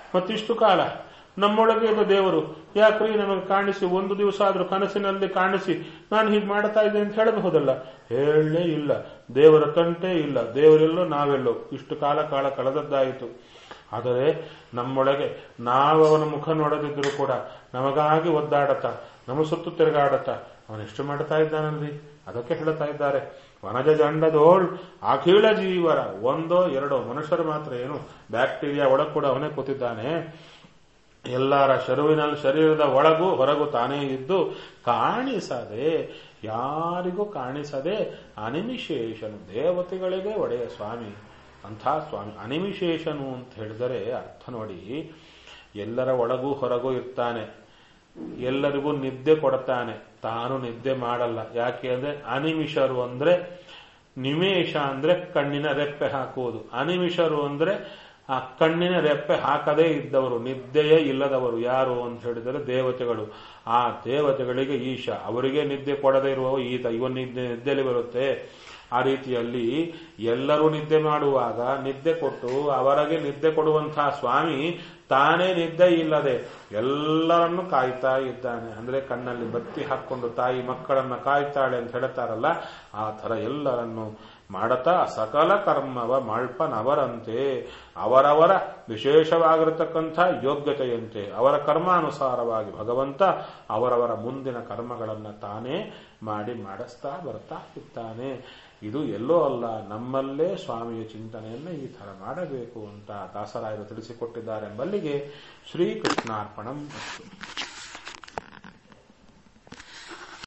ಮತ್ತಿಷ್ಟು ಕಾಲ ನಮ್ಮೊಳಗೆ ಇದ್ದ ದೇವರು ಯಾಕ್ರಿ ನಮಗೆ ಕಾಣಿಸಿ ಒಂದು ದಿವಸ ಆದ್ರೂ ಕನಸಿನಲ್ಲಿ ಕಾಣಿಸಿ ನಾನು ಹೀಗೆ ಮಾಡ್ತಾ ಇದ್ದೆ ಅಂತ ಹೇಳಬಹುದಲ್ಲ ಹೇಳಲೇ ಇಲ್ಲ ದೇವರ ಕಂಟೇ ಇಲ್ಲ ದೇವರೆಲ್ಲೋ ನಾವೆಲ್ಲೋ ಇಷ್ಟು ಕಾಲ ಕಾಲ ಕಳೆದದ್ದಾಯಿತು ಆದರೆ ನಮ್ಮೊಳಗೆ ನಾವು ಅವನ ಮುಖ ನೋಡದಿದ್ದರೂ ಕೂಡ ನಮಗಾಗಿ ಒದ್ದಾಡತ ನಮ್ಮ ಸುತ್ತು ತಿರುಗಾಡತ ಅವನೆಷ್ಟು ಮಾಡ್ತಾ ಇದ್ದಾನಲ್ರಿ ಅದಕ್ಕೆ ಹೇಳ್ತಾ ಇದ್ದಾರೆ ವನಜ ಜಂಡದೋಳ್ ಅಖಿಳ ಜೀವರ ಒಂದೋ ಎರಡೋ ಮನುಷ್ಯರು ಮಾತ್ರ ಏನು ಬ್ಯಾಕ್ಟೀರಿಯಾ ಒಳಗೆ ಕೂಡ ಅವನೇ ಕೂತಿದ್ದಾನೆ ಎಲ್ಲರ ಶರುವಿನಲ್ಲಿ ಶರೀರದ ಒಳಗೂ ಹೊರಗೂ ತಾನೇ ಇದ್ದು ಕಾಣಿಸದೆ ಯಾರಿಗೂ ಕಾಣಿಸದೆ ಅನಿಮಿಶೇಷನು ದೇವತೆಗಳಿಗೆ ಒಡೆಯ ಸ್ವಾಮಿ ಅಂಥ ಸ್ವಾಮಿ ಅನಿಮಿಶೇಷನು ಅಂತ ಹೇಳಿದರೆ ಅರ್ಥ ನೋಡಿ ಎಲ್ಲರ ಒಳಗೂ ಹೊರಗೂ ಇರ್ತಾನೆ ಎಲ್ಲರಿಗೂ ನಿದ್ದೆ ಕೊಡ್ತಾನೆ ತಾನು ನಿದ್ದೆ ಮಾಡಲ್ಲ ಯಾಕೆ ಅಂದ್ರೆ ಅನಿಮಿಷರು ಅಂದ್ರೆ ನಿಮೇಷ ಅಂದ್ರೆ ಕಣ್ಣಿನ ರೆಪ್ಪೆ ಹಾಕುವುದು ಅನಿಮಿಷರು ಅಂದ್ರೆ ಆ ಕಣ್ಣಿನ ರೆಪ್ಪೆ ಹಾಕದೇ ಇದ್ದವರು ನಿದ್ದೆಯೇ ಇಲ್ಲದವರು ಯಾರು ಅಂತ ಹೇಳಿದರೆ ದೇವತೆಗಳು ಆ ದೇವತೆಗಳಿಗೆ ಈಶ ಅವರಿಗೆ ನಿದ್ದೆ ಕೊಡದೇ ಇರುವ ಈತ ಇವನ್ ನಿದ್ದೆ ನಿದ್ದೆಯಲ್ಲಿ ಬರುತ್ತೆ ಆ ರೀತಿಯಲ್ಲಿ ಎಲ್ಲರೂ ನಿದ್ದೆ ಮಾಡುವಾಗ ನಿದ್ದೆ ಕೊಟ್ಟು ಅವರಿಗೆ ನಿದ್ದೆ ಕೊಡುವಂತಹ ಸ್ವಾಮಿ ತಾನೇ ನಿದ್ದೆ ಇಲ್ಲದೆ ಎಲ್ಲರನ್ನು ಕಾಯ್ತಾ ಇದ್ದಾನೆ ಅಂದ್ರೆ ಕಣ್ಣಲ್ಲಿ ಬತ್ತಿ ಹಾಕೊಂಡು ತಾಯಿ ಮಕ್ಕಳನ್ನ ಕಾಯ್ತಾಳೆ ಅಂತ ಹೇಳ್ತಾರಲ್ಲ ಆ ತರ ಎಲ್ಲರನ್ನು ಮಾಡತಾ ಸಕಲ ಕರ್ಮವ ಮಾಳ್ಪನವರಂತೆ ಅವರವರ ವಿಶೇಷವಾಗಿರತಕ್ಕಂಥ ಯೋಗ್ಯತೆಯಂತೆ ಅವರ ಕರ್ಮಾನುಸಾರವಾಗಿ ಭಗವಂತ ಅವರವರ ಮುಂದಿನ ಕರ್ಮಗಳನ್ನು ತಾನೇ ಮಾಡಿ ಮಾಡಿಸ್ತಾ ಬರ್ತಾ ಇದ್ದಾನೆ ಇದು ಎಲ್ಲೋ ಅಲ್ಲ ನಮ್ಮಲ್ಲೇ ಸ್ವಾಮಿಯ ಚಿಂತನೆಯನ್ನು ಈ ತರ ಮಾಡಬೇಕು ಅಂತ ದಾಸರಾಯರು ತಿಳಿಸಿಕೊಟ್ಟಿದ್ದಾರೆ ಎಂಬಲ್ಲಿಗೆ ಶ್ರೀಕೃಷ್ಣಾರ್ಪಣಂ ಅಸ್ತು